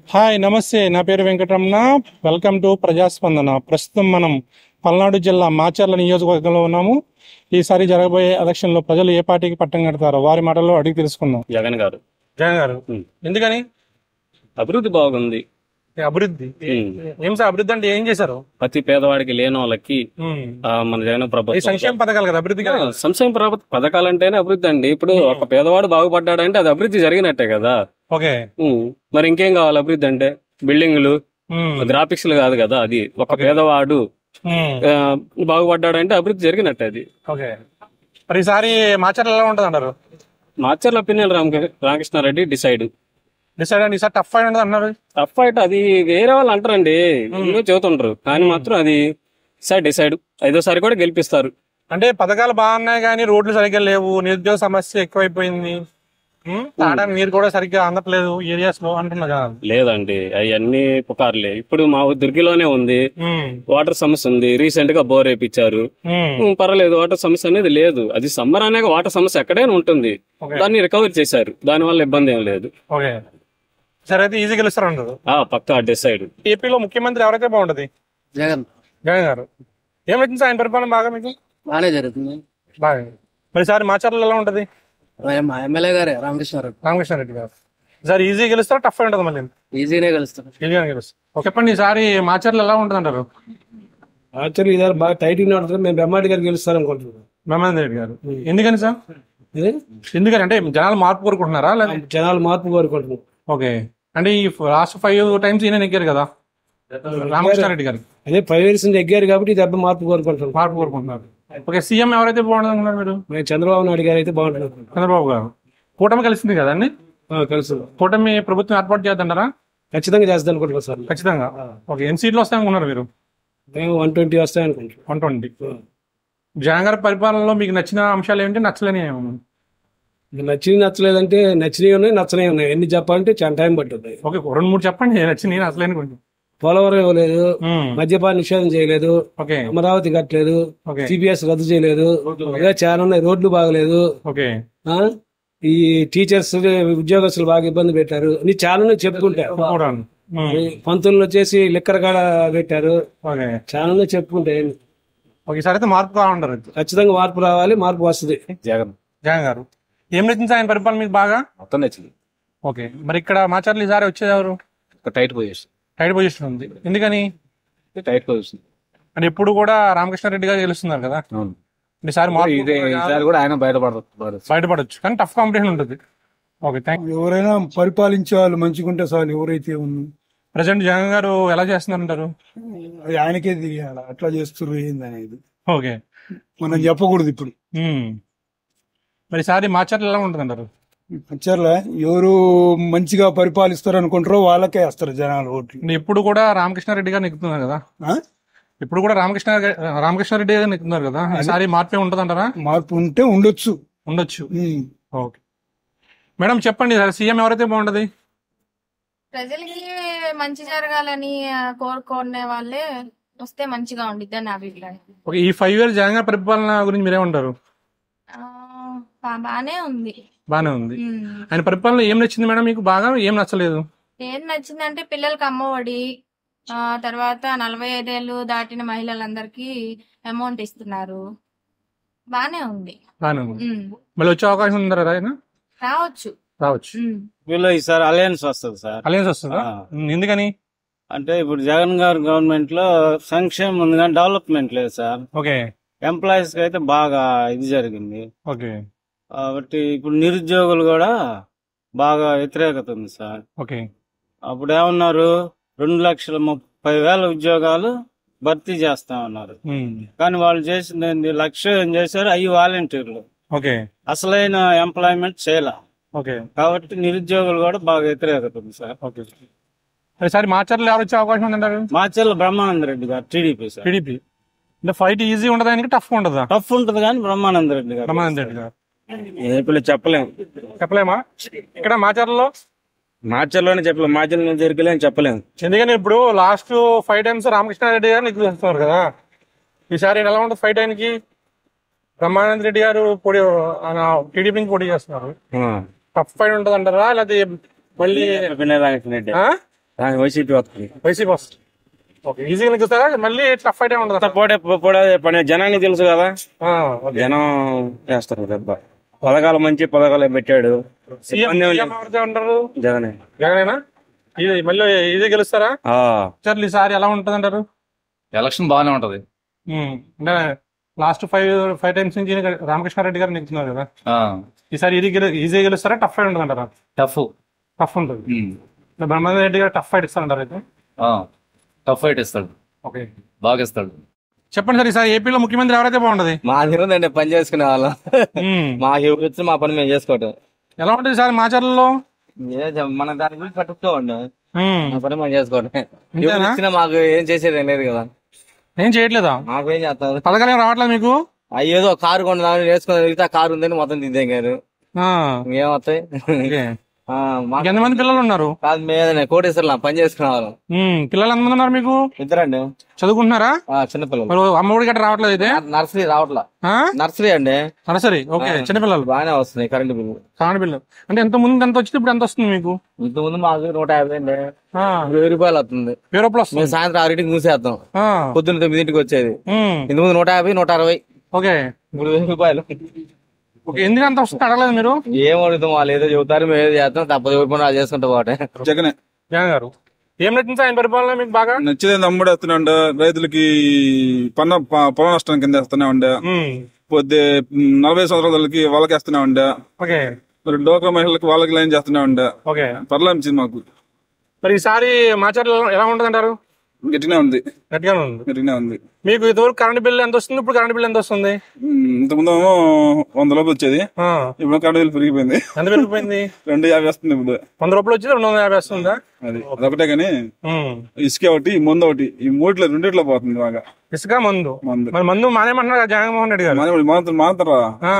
Hi నమస్తే నా పేరు వెంకటరమణ వెల్కమ్ టు ప్రజాస్పందన ప్రస్తుతం మనం పల్నాడు జిల్లా మాచర్ల నియోజకవర్గంలో ఉన్నాము ఈసారి జరగబోయే ఎలక్షన్ లో ప్రజలు ఏ పార్టీకి పట్టం కడతారో వారి మాటల్లో అడిగి తెలుసుకుందాం జగన్ గారు జగన్ గారు ఉమ్. ఎందుకని అభివృద్ధి బాగుంది అభివృద్ధి ఉమ్. ఏం సార్ అభివృద్ధి అంటే ఏం చేశారు ప్రతి పేదవాడికి లేని వాళ్ళకి ఆ, మన జగన్ ఈ ప్రభుత్వం సంక్షేమ పథకాలు కదా అభివృద్ధి కదా ఆ, సంక్షేమ ప్రభ- పథకాలంటేనే అభివృద్ధి అండి ఇప్పుడు ఒక పేదవాడు బాగుపడ్డాడంటే అది అభివృద్ధి జరిగినట్టే కదా ఓకే ఉమ్. మరి ఇంకేం కావాలి అభివృద్ధి అంటే బిల్డింగ్లు ఉమ్. గ్రాఫిక్స్లు కాదు కదా అది ఒక పేదవాడు ఉమ్. ఆ, బాగుపడ్డాడంటే అభివృద్ధి జరిగినట్టే అది ఓకే మరి ఈసారి మాచర్ల ఎలా ఉంటుంది అంటారు మాచర్ల పిన్నెల రామ రామకృష్ణారెడ్డి డిసైడ్ డిసైడ్ అని ఈసారి టఫ్ ఫైట్ ఉంటుంది అన్నారు టఫ్ ఫైట్ అది వేరే వాళ్ళు అంటారండి ఎన్నో చెబుతుంటారు కానీ మాత్రం అది డిసైడ్ డిసైడ్ ఐదోసారి కూడా గెలిపిస్తారు అంటే పథకాలు బాగున్నాయి కానీ రోడ్లు సరిగ్గా లేవు నిరుద్యోగ సమస్య ఎక్కువైపోయింది ఉమ్, తాగడానికి నీరు కూడా సరిగ్గా అందట్లేదు ఏరియాస్ లో అంటున్నా కదా లేదండి అవన్నీ పుకార్లే ఇప్పుడు మా ఊరు దుర్గిలోనే ఉంది ఉమ్, వాటర్ సమస్య ఉంది రీసెంట్ గా బోర్ వేయించారు ఉమ్, ఉమ్, పర్వాలేదు వాటర్ సమస్య అనేది లేదు అది సమ్మర్ అనేక వాటర్ సమస్య ఎక్కడైనా ఉంటుంది ఓకే దాన్ని రికవర్ చేశారు దాని వల్ల ఇబ్బంది ఏం లేదు ఓకే సరే అయితే ఈజీ గెలుస్తారు అంటారు ఆ పక్కా డిసైడ్ ఏపీలో ముఖ్యమంత్రి ఎవరైతే బాగుంటది జగన్ జగన్ గారు ఏం వచ్చింది ఆయన పరిపాలన బాగా మీకు బాగానే జరుగుతుంది బాగా మరి సార్ మాచర్ల ఎలా ఉంటది మా ఎమ్మెల్యే గారే రామకృష్ణారెడ్డి రామకృష్ణారెడ్డి గారు సార్ ఈజీ గెలుస్తారా టఫ్ ఉంటుంది మళ్ళీ ఈజీనే కలుస్తారు ఈజీగా గెలుస్తారు ఓకే, చెప్పండి ఈసారి మాచర్ల ఎలా ఉంటుంది అంటారు యాక్చువల్లీ ఇదారు బాగా టైట్ నడుతుంది మేము బ్రహ్మారెడ్డి గారు గెలుస్తారు అనుకుంటున్నాం మహమ్మద్ రెడ్డి గారు ఎందుకని సార్ ఇది ఎందుకని అంటే జనాలు మార్పు కోరుకుంటున్నారా లేదా జనాలు మార్పు కోరుకుంటున్నాం ఓకే అంటే ఈ లాస్ట్ ఫైవ్ టైమ్స్ ఈయన నెగ్గారు కదా రామకృష్ణారెడ్డి గారు అదే ఫైవ్ ఇయర్స్ నుంచి ఎగ్గారు కాబట్టి ఈ దెబ్బ మార్పు కోరుకుంటున్నాం మార్పు కోరుకుంటున్నారు ఓకే సీఎం ఎవరైతే బాగుంటుంది అనుకున్నారు మీరు మేము చంద్రబాబు నాయుడు గారు అయితే బాగుంటుంది చంద్రబాబు గారు కూటమి కలిసింది కదా అండి కలుసు కూటమి ప్రభుత్వం ఏర్పాటు చేద్దంటారా ఖచ్చితంగా చేస్తాం అనుకుంటున్నాం సార్ ఖచ్చితంగా ఓకే ఎన్ని సీట్లు వస్తాయి అనుకున్నారు మీరు మేము వన్ ట్వంటీ వస్తాయి అనుకుంటున్నాం వన్ ట్వంటీ జగన్ గారి పరిపాలనలో మీకు నచ్చిన అంశాలు ఏంటి నచ్చలేని ఏమన్నా? ఇది నచ్చినవి నచ్చలేదంటే నచ్చినవి ఉన్నాయి నచ్చనవి ఉన్నాయి ఎన్ని చెప్పాలంటే చాలా టైం పట్టుద్ది ఓకే రెండు మూడు చెప్పండి నచ్చింది నచ్చలేని కొంచెం పోలవరం ఇవ్వలేదు మ్మ్. మద్యపాన నిషేధం చేయలేదు ఓకే అమరావతి కట్టలేదు ఓకే సిబిఎస్ రద్దు చేయలేదు ఇలా చాలా ఉన్నాయి రోడ్లు బాగలేదు ఓకే ఆ? ఈ టీచర్స్ ఉద్యోగస్తులు బాగా ఇబ్బంది పెట్టారు అని చాలా చెప్పుకుంటారు కూడా మ్మ్. పంతులు వచ్చేసి లిక్కర్ కాడ పెట్టారు ఓకే చాలా చెప్పుకుంటే ఓకే ఈసారి అయితే మార్పు కావాలంటారు ఖచ్చితంగా మార్పు రావాలి మార్పు వస్తుంది జగన్ జగన్ గారు ఏం నచ్చింది ఆయన పరిపాలన మీకు బాగా మొత్తం నచ్చింది ఓకే మరి ఇక్కడ మాచర్లు ఈసారి వచ్చేది ఎవరు ఒక టైట్ పొజిషన్ టైట్ పొజిషన్ ఉంది ఎందుకని టైట్ పొజిషన్ అంటే ఎప్పుడు కూడా రామకృష్ణారెడ్డి గారు గెలుస్తున్నారు కదా అవును అంటే ఈసారి మార్పు ఇదే ఈసారి కూడా ఆయన బయటపడతారు బయటపడొచ్చు కానీ టఫ్ కాంపిటీషన్ ఉంటుంది ఓకే థ్యాంక్ ఎవరైనా పరిపాలించే వాళ్ళు మంచిగుంటే చాలు ఎవరైతే ఉంది ప్రజెంట్ జగన్ గారు ఎలా చేస్తున్నారంటారు అది ఆయనకే తెలియాలి అట్లా చేస్తుర్రు ఏంది అనేది ఓకే మనం చెప్పకూడదు ఇప్పుడు మ్మ్. మరి ఈసారి మాచర్లు ఎలా ఉంటుంది అంటారు వచ్చారులే ఎవరు మంచిగా పరిపాలిస్తారు అనుకుంటారో వాళ్ళకే వేస్తారు జనాలు ఓట్లు అంటే ఎప్పుడు కూడా రామకృష్ణారెడ్డి గారు నెక్కుతున్నారు కదా ఆ? ఇప్పుడు కూడా రామకృష్ణ రామకృష్ణారెడ్డి గారు నెక్కుతున్నారు కదా ఈసారి మార్పే ఉంటుంది అంటారా మార్పు ఉంటే ఉండొచ్చు ఉండొచ్చు ఉమ్. ఓకే మేడం చెప్పండి సార్ సీఎం ఎవరైతే బాగుంటది ప్రజలకి మంచి జరగాలని ఆ, కోరుకునే వాళ్ళే వస్తే మంచిగా ఉండిద్ది అని నా అభిప్రాయం ఓకే ఈ ఫైవ్ ఇయర్స్ జగన్ గారి పరిపాలన గురించి మీరేమంటారు ఆ, బా- బానే ఉంది బానే ఉంది ఉమ్. ఆయన పరిపాలన ఏం నచ్చింది మేడం మీకు బాగా ఏం నచ్చలేదు ఏం నచ్చిందంటే పిల్లలకి అమ్మఒడి ఆ, తర్వాత నలభై ఐదేళ్ళు దాటిన మహిళలందరికీ అమౌంట్ ఇస్తున్నారు బానే ఉంది బానే ఉంది ఉమ్. మళ్ళీ వచ్చే అవకాశం ఉందా ఆయన రావచ్చు రావచ్చు ఉమ్. వీళ్ళు ఈసారి అలయన్స్ వస్తుంది సార్ అలయన్స్ వస్తుందా ఆ. ఉమ్, ఎందుకని అంటే ఇప్పుడు జగన్ గారి గవర్నమెంట్ లో సంక్షేమం ఉంది కానీ డెవలప్మెంట్ లేదు సార్ ఓకే ఎంప్లాయీస్ కి అయితే బాగా ఇది జరిగింది ఓకే కాబట్టి ఇప్పుడు నిరుద్యోగులు కూడా బాగా వ్యతిరేకత ఉంది సార్ ఓకే అప్పుడు ఏమన్నారు రెండు లక్షల ముప్పై వేల ఉద్యోగాలు భర్తీ చేస్తా ఉన్నారు ఉమ్, కానీ వాళ్ళు చేసింది ఏంది లక్ష ఏం చేశారు అవి వాలంటీర్లు ఓకే అసలైన ఎంప్లాయ్మెంట్ చేయలే ఓకే కాబట్టి నిరుద్యోగులు కూడా బాగా వ్యతిరేకత ఉంది సార్ ఓకే ఈసారి మాచర్లు ఎవరు వచ్చే అవకాశం ఉందంటారు మాచెల్ల బ్రహ్మానంద రెడ్డి గారు టీడీపీ సార్ టీడీపీ అంటే ఫైట్ ఈజీ ఉండదా ఆయనకి టఫ్ ఉండదా టఫ్ ఉంటుంది కానీ బ్రహ్మానంద రెడ్డి గారు రమానంద్ రెడ్డి గారు ఏపీలో చెప్పలేం చెప్పలేమా ఇక్కడ మాచర్లలో మార్చర్లోనే చెప్పలేం మార్చర్లో జరిగలేం చెప్పలేం ఎందుకని ఇప్పుడు లాస్ట్ ఫైవ్ టైమ్స్ రామకృష్ణారెడ్డి గారు నీకు చేస్తున్నారు కదా ఈసారి ఎలా ఉంటుంది ఫైట్ ఆయనకి బ్రహ్మానంద రెడ్డి గారు పోటీ ఆయన టీడీపీకి పోటీ చేస్తున్నారు టఫ్ ఫైట్ ఉంటుంది అంటారా లేకపోతే మళ్ళీ వినయ్ రామకృష్ణ రెడ్డి ఆ? ఆ, వైసీపీ వస్తుంది వైసీపీ వస్తుంది ఓకే ఈజీగా నెగ్గుతారా మళ్ళీ టఫ్ ఫైట్ ఉండదు అంతా పోటే పోటే పని జనానికి తెలుసు కదా ఆ, ఓకే. జనం చేస్తారు దెబ్బ పథకాలు మంచి పథకాలు పెట్టాడు సీఎం ఇబ్బంది ఏం సీఎం లేదు. ఎవరితో ఉంటారు జగనే జగనేనా ఇది మళ్ళీ ఇది గెలుస్తారా ఆ, చర్లు ఈసారి ఎలా ఉంటుంది అంటారు ఎలక్షన్ బాగానే ఉంటది అంటే లాస్ట్ ఫైవ్ ఫైవ్ టైమ్స్ నుంచి రామకృష్ణారెడ్డి గారు నెగ్గుతున్నారు కదా ఆ, ఈసారి ఇది గెలు ఈజీ గెలుస్తారా టఫ్ ఫైట్ ఉంటుంది అంటారా టఫ్ టఫ్ ఉంటుంది ఉమ్, బ్రహ్మానంద రెడ్డి గారు టఫ్ ఫైట్ ఇస్తారంటారు అయితే ఆ, టఫ్ ఫైట్ ఇస్తాడు ఓకే బాగా ఇస్తాడు చెప్పండి సార్ ఈసారి ఏపీలో ముఖ్యమంత్రి ఎవరైతే బాగుంటది మా ఉందండి పని చేసుకునే వాళ్ళం ఉమ్. మా వచ్చి మా పని మేము చేసుకోవటం ఎలా ఉంటుంది సార్ మాచర్లలో ఏ చెప్- మన దాని గురించి పట్టుకోండి ఉమ్. మా పని మేము చేసుకోవటం అంతేనా? ఎవరు ఇచ్చినా మాకు ఏం చేసేది ఏం లేదు కదా ఏం చేయట్లేదా మాకు ఏం చేస్తాం పథకాలు ఏం రావట్లేదు మీకు అవి ఏదో కారు కొండదామని వేసుకొని వెళ్తే ఆ కారు ఉందని మొత్తం దిద్దాం గారు ఆ, ఏమవుతాయి ఓకే. ఆ, మాకు ఎంతమంది పిల్లలు ఉన్నారు కాదు మేదనే కోటేశ్వరం పని చేసుకునే వాళ్ళం ఉమ్, పిల్లలు ఎంతమంది ఉన్నారు మీకు ఇద్దరండి చదువుకుంటున్నారా ఆ, చిన్నపిల్లలు మరి అమ్మఒడి గట్రా రావట్లేదు అయితే నర్సరీ రావట్లా ఆ? నర్సరీ అండి నర్సరీ ఓకే ఆ. చిన్నపిల్లలు బాగానే వస్తున్నాయి కరెంటు బిల్లు కాని పిల్లలు అంటే ఎంత ముందు ఎంత వచ్చింది ఇప్పుడు ఎంత వస్తుంది మీకు ఇంత ముందు మాకు నూట యాభై అండి ఆ, వెయ్యి రూపాయలు వస్తుంది వెయ్యి రూపాయలు వస్తుంది మేము సాయంత్రం ఆరింటికి మూసేస్తాం ఆ, పొద్దున్న తొమ్మిదింటికి వచ్చేది ఉమ్, ఇంత ముందు నూట యాభై నూట అరవై ఓకే మూడు వేల రూపాయలు ఓకే ఎందుకు అంత వస్తుంది అడగలేదు మీరు ఏం అడుగుతాం వాళ్ళు ఏదో చెబుతారు మేము ఏదో చేస్తాం తప్పదు ఎవరి పని వాళ్ళు చేసుకుంటా పోతే జగనే జగన్ గారు ఏం నచ్చింది సార్ ఆయన పరిపాలన మీకు బాగా నచ్చేది అమ్ముడేస్తున్నాడు రైతులకి పన్న ప- పొల నష్టం కింద వేస్తూనే ఉండే ఉమ్, పొద్దు నలభై సంవత్సరాలకి వాళ్ళకి వేస్తూనే ఉండే ఓకే మరి డోక్రా మహిళలకు వాళ్ళకి లైన్ చేస్తూనే ఉండే ఓకే పర్లేదు మాకు మరి ఈసారి మాచర్లు ఎలా ఉంటుంది అంటారు గట్టినే ఉంది గట్టిగానే ఉంది గట్టినే ఉంది మీకు ఇదివరకు కరెంట్ బిల్ ఎంత వస్తుంది ఇప్పుడు కరెంట్ బిల్ ఎంత వస్తుంది ఉమ్, ఇంతకుముందు ఏమో వంద లోపు వచ్చేది ఆ, ఇప్పుడు కరెంట్ బిల్ పెరిగిపోయింది ఎంత పెరిగిపోయింది రెండు యాభై వస్తుంది ఇప్పుడు వంద రూపాయలు వచ్చి రెండు వందల యాభై వస్తుందా అది అదొకటే కానీ ఉమ్. ఇసుక ఒకటి ఈ ముందు ఒకటి ఈ మూడిట్లో రెండిట్లో పోతుంది బాగా ఇసుక మందు మందు మరి మందు మానేమంటున్నారు కదా జగన్మోహన్ రెడ్డి గారు మానేవాడు మాత్రం మాత్రరా ఆ,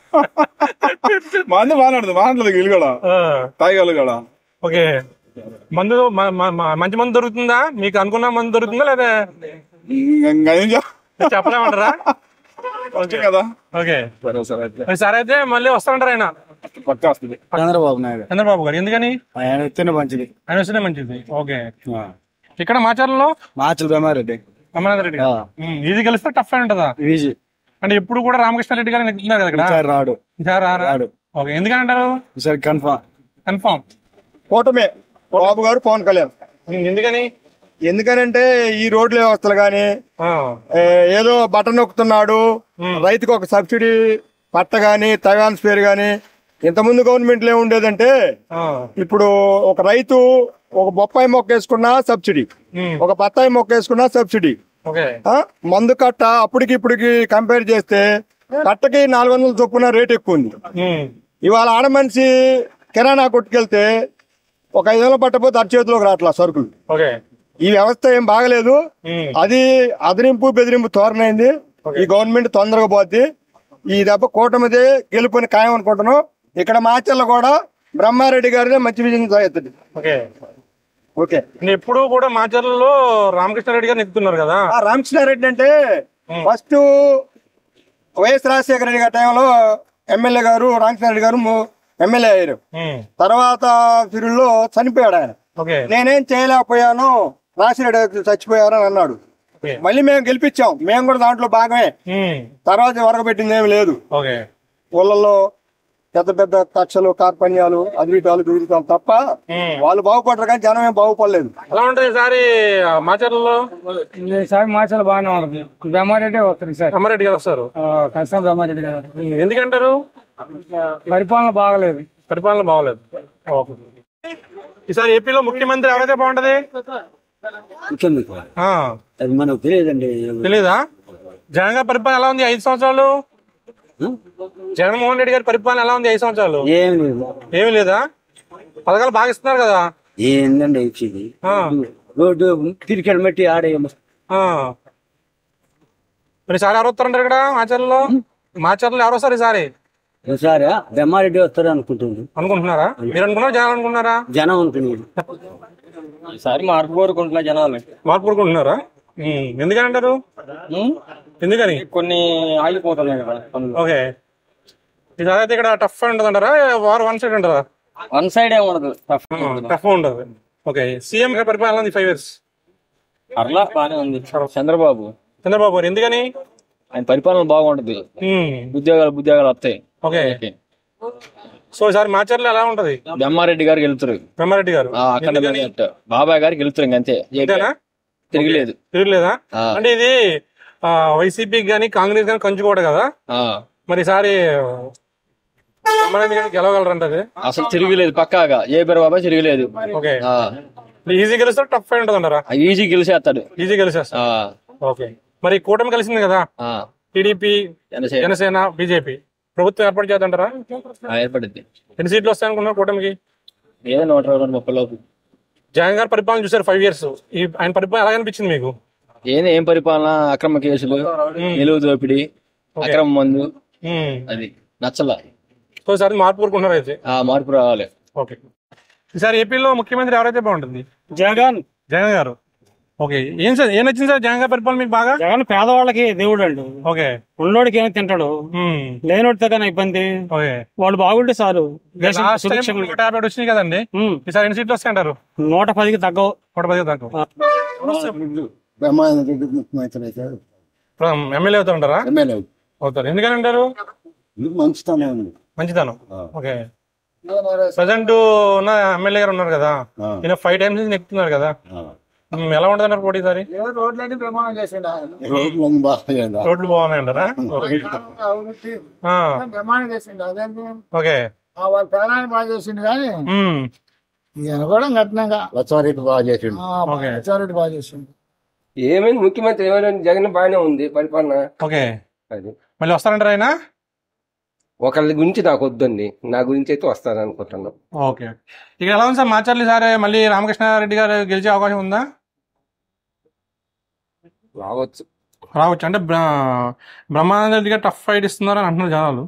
మందు మాట్లాడదు మాట్లాడదు వీళ్ళు కూడా ఆ, తాగేవాళ్ళు కూడా ఓకే మందు మ- మ- మ- మంచి మందు దొరుకుతుందా మీకు అనుకున్న మందు దొరుకుతుందా లేదా ఇంకా ఏం చెప్ప- చెప్పలేమంటారా వచ్చే కదా ఓకే సరే సరే అయితే మరి సరే అయితే మళ్ళీ వస్తానంటారు ఆయన పక్కా వస్తుంది చంద్రబాబు నాయుడు చంద్రబాబు గారు ఎందుకని ఆయన ఇస్తేనే మంచిది ఆయన వస్తేనే మంచిది ఓకే ఇక్కడ మాచర్లలో మార్చల్ బెమారెడ్డి అమర్నాథ్ రెడ్డి గారు ఉమ్, ఇది కలిస్తే టఫ్ అయి ఉంటుందా ఈజీ అంటే ఎప్పుడు కూడా రామకృష్ణారెడ్డి గారు నెగ్గుతున్నారు కదా ఇక్కడ ఈసారి రాడు ఈసారి రారా? రాడు ఓకే ఎందుకని అంటారు ఈసారి కన్ఫామ్ కన్ఫామ్ కూటమే బాబు గారు పవన్ కళ్యాణ్ ఎందుకని ఎందుకనంటే ఈ రోడ్ల వ్యవస్థలు గాని ఆ, ఏ, ఏదో బటన్ నొక్కుతున్నాడు రైతుకు ఒక సబ్సిడీ పట్ట గాని తగాన్స్ పేరు గాని ఇంతకుముందు గవర్నమెంట్ లో ఉండేదంటే ఆ, ఇప్పుడు ఒక రైతు ఒక బొప్పాయి మొక్క వేసుకున్నా సబ్సిడీ ఉమ్, ఒక బత్తాయి మొక్క వేసుకున్నా సబ్సిడీ ఓకే ఆ, మందు కట్ట అప్పటికి ఇప్పటికి కంపేర్ చేస్తే కట్టకి నాలుగు వందల చొప్పున రేట్ ఎక్కువ ఉంది ఉమ్, ఇవాళ ఆడ మనిషి కిరాణా కొట్టుకెళ్తే ఒక ఐదు వందలు పట్టపోతే అర చేతిలోకి రావట్లా సరుకులు ఓకే ఈ వ్యవస్థ ఏం బాగలేదు ఉమ్, అది అదిరింపు బెదిరింపు తోరణైంది ఈ గవర్నమెంట్ తొందరగా పోద్ది ఈ దెబ్బ కూటమిది గెలుపుని ఖాయం అనుకుంటున్నాం ఇక్కడ మాచర్ల కూడా బ్రహ్మారెడ్డి గారిదే మంచి విజయం సాగుతుంది ఓకే ఓకే అంటే ఎప్పుడు కూడా మాచర్లలో రామకృష్ణారెడ్డి గారు నెగ్గుతున్నారు కదా ఆ రామకృష్ణారెడ్డి అంటే ఫస్ట్ వైఎస్ రాజశేఖర రెడ్డి గారి టైంలో ఎమ్మెల్యే గారు రామకృష్ణారెడ్డి గారు ము- ఎమ్మెల్యే అయ్యారు ఉమ్, తర్వాత ఫిరుల్లో చనిపోయాడు ఆయన ఓకే నేనేం చేయలేకపోయాను రాజశేఖర రెడ్డి గారు చచ్చిపోయారు అని అన్నాడు ఓకే మళ్ళీ మేము గెలిపించాం మేము కూడా దాంట్లో భాగమే ఉమ్, తర్వాత వరకబెట్టింది ఏమి లేదు ఓకే ఊళ్ళల్లో పెద్ద పెద్ద కక్షలు కార్పణ్యాలు అద్వితాలు దురితాలు తప్ప ఉమ్. వాళ్ళు బాగుపడరు కానీ జనం ఏం బాగుపడలేదు ఎలా ఉంటుంది ఈసారి ఆ, మాచర్లలో ఈసారి మాచలు బాగానే ఉంటుంది బ్రహ్మారెడ్డి వస్తారు ఈసారి రామారెడ్డి గారు వస్తారు కష్టం బ్రహ్మారెడ్డి గారు ఉమ్, ఎందుకంటారు పరిపాలన బాగలేదు పరిపాలన బాగలేదు ఓకే ఈసారి ఏపీలో ముఖ్యమంత్రి ఎవరైతే బాగుంటది ఆ, అది మనకు తెలియదండి తెలీదా జగన్ గారి పరిపాలన ఎలా ఉంది ఐదు సంవత్సరాలు జగన్మోహన్ రెడ్డి గారి పరిపాలన ఎలా ఉంది ఐదు సంవత్సరాలు ఏం లేదు ఏమీ లేదా పథకాలు బాగా ఇస్తున్నారు కదా ఏందండి ఇచ్చేది ఆ, రోడ్డు తిరిగి బట్టి ఆడే ఆ. మరి ఈసారి ఎవరు వస్తారంటారు ఇక్కడ మాచర్లలో మాచర్లలో ఎవరు వస్తారు ఈసారి ఒకసారి బ్రహ్మారెడ్డి వస్తారు అనుకుంటుంది అనుకుంటున్నారా మీరు అనుకున్నారా జనాలు అనుకున్నారా జనం అనుకునేది ఈసారి మార్పు కోరుకుంటున్నా జనాలు మార్పు కోరుకుంటున్నారా ఉమ్, ఎందుకని అంటారు ఎందుకని కొన్ని ఆగిపోతున్నాయి కదా పనులు ఓకే ఈసారి అయితే ఇక్కడ టఫ్ ఉంటుంది అంటారా వార్ వన్ సైడ్ అంటారా వన్ సైడ్ ఏం ఉండదు టఫ్ ఉండదు ఓకే సీఎం గారి పరిపాలన ఉంది ఫైవ్ ఇయర్స్ అట్లా బానే ఉంది చంద్రబాబు చంద్రబాబు గారు ఎందుకని ఆయన పరిపాలన బాగుంటది మ్మ్. ఉద్యోగాలు ఉద్యోగాలు వస్తాయి ఓకే సో ఈసారి మాచర్లు ఎలా ఉంటది బ్రహ్మారెడ్డి గారికి వెళ్తారు బ్రహ్మారెడ్డి గారు ఆ, అక్కడ బాబాయ్ గారికి వెళ్తారు ఇంకంతే అంతేనా? తిరగలేదు తిరగలేదా ఆ. అంటే ఇది వైసీపీకి కానీ కాంగ్రెస్ కానీ కంచుకోవడం కదా ఆ, మరి ఈసారి బ్రహ్మారెడ్డి గారు గెలవగలరంట అది అసలు తిరగలేదు పక్కాగా ఏ పేరు బాబాయ్ తిరగలేదు ఓకే ఆ, ఈజీ గెలుస్తారు టఫ్ అయి ఉంటుంది అంటారా ఈజీ గెలిచేస్తాడు ఈజీ గెలిచేస్తారు ఆ, ఓకే మరి కూటమి కలిసింది కదా ఆ, టీడీపీ జనసేన. జనసేన బీజేపీ ప్రభుత్వం ఏర్పాటు చేద్దంటారా ఆ, ఏర్పడింది ఎన్ని సీట్లు వస్తాయనుకున్నారు కూటమికి ఏదో నూట ఇరవై రెండు ముప్పై లోపు జగన్ గారి పరిపాలన చూసారు ఫైవ్ ఇయర్స్ ఈ ఆయన పరిపాలన ఎలా అనిపించింది మీకు ఏంది ఏం పరిపాలన అక్రమ కేసులు నిలువు దోపిడీ అక్రమ మందు మ్మ్. అది నచ్చల సో ఈసారి మార్పు కోరుకుంటున్నారు అయితే ఆ మార్పు రావాలి ఓకే ఈసారి ఏపీలో ముఖ్యమంత్రి ఎవరైతే బాగుంటుంది జగన్ జగన్ గారు ఓకే ఏం సార్ ఏం నచ్చింది సార్ జగన్ గారి పరిపాలన మీకు బాగా జగన్ పేదవాళ్ళకి దేవుడు అండి ఓకే ఉన్నోడికి ఏమి తింటాడు మ్మ్. లేనోడితో కానీ ఇబ్బంది ఓకే వాళ్ళు బాగుంటే చాలు దేశం లాస్ట్ టైం సుభిక్షంగా నూట యాభై వచ్చినాయి కదండి ఉమ్. ఈసారి ఎన్ని సీట్లు వస్తాయంటారు నూట పదికి తగ్గవు నూట పది దాకా బ్రహ్మారెడ్డి ముఖ్యమంత్రి అయితే ఎమ్మెల్యే అవుతారంటారా ఎమ్మెల్యే అవుతారు ఎందుకని అంటారు మంచితనం ఉంది మంచితనం ఓకే ప్రజెంట్ ఉన్న ఎమ్మెల్యే గారు ఉన్నారు కదా ఈయన ఫైవ్ టైమ్స్ నుంచి నెక్కుతున్నారు కదా మ్మ్, ఎలా ఉంటుంది అన్నారు పోటీ ఈసారి రోడ్లన్నీ ప్రమాణం చేసిండు రోడ్లు బాగా రోడ్లు బాగున్నాయంటారా ఓకే. ఆ, ప్రమాణం చేసిండు అదేంటి ఓకే ఆ వాళ్ళ ప్రాణాన్ని బాగా చేసిండు కానీ మ్మ్. ఈయన కూడా కట్నంగా లచ్చారెడ్డి బాగా చేసిండు ఓకే. లచ్చారెడ్డి బాగా చేసిండు ఏమైంది ముఖ్యమంత్రి ఏమైనా జగన్ బాగానే ఉంది పరిపాలన ఓకే అది మళ్ళీ వస్తారంటారా ఆయన ఒకళ్ళ గురించి నాకు వద్దండి నా గురించి అయితే వస్తాను అనుకుంటున్నాను ఓకే ఇక ఎలా ఉంది సార్ మాచర్లి సార్ మళ్ళీ రామకృష్ణారెడ్డి గారు గెలిచే అవకాశం ఉందా రావచ్చు రావచ్చు అంటే బ్ర- బ్రహ్మానంద రెడ్డి గారు టఫ్ ఫైట్ ఇస్తున్నారు అని అంటున్నారు జనాలు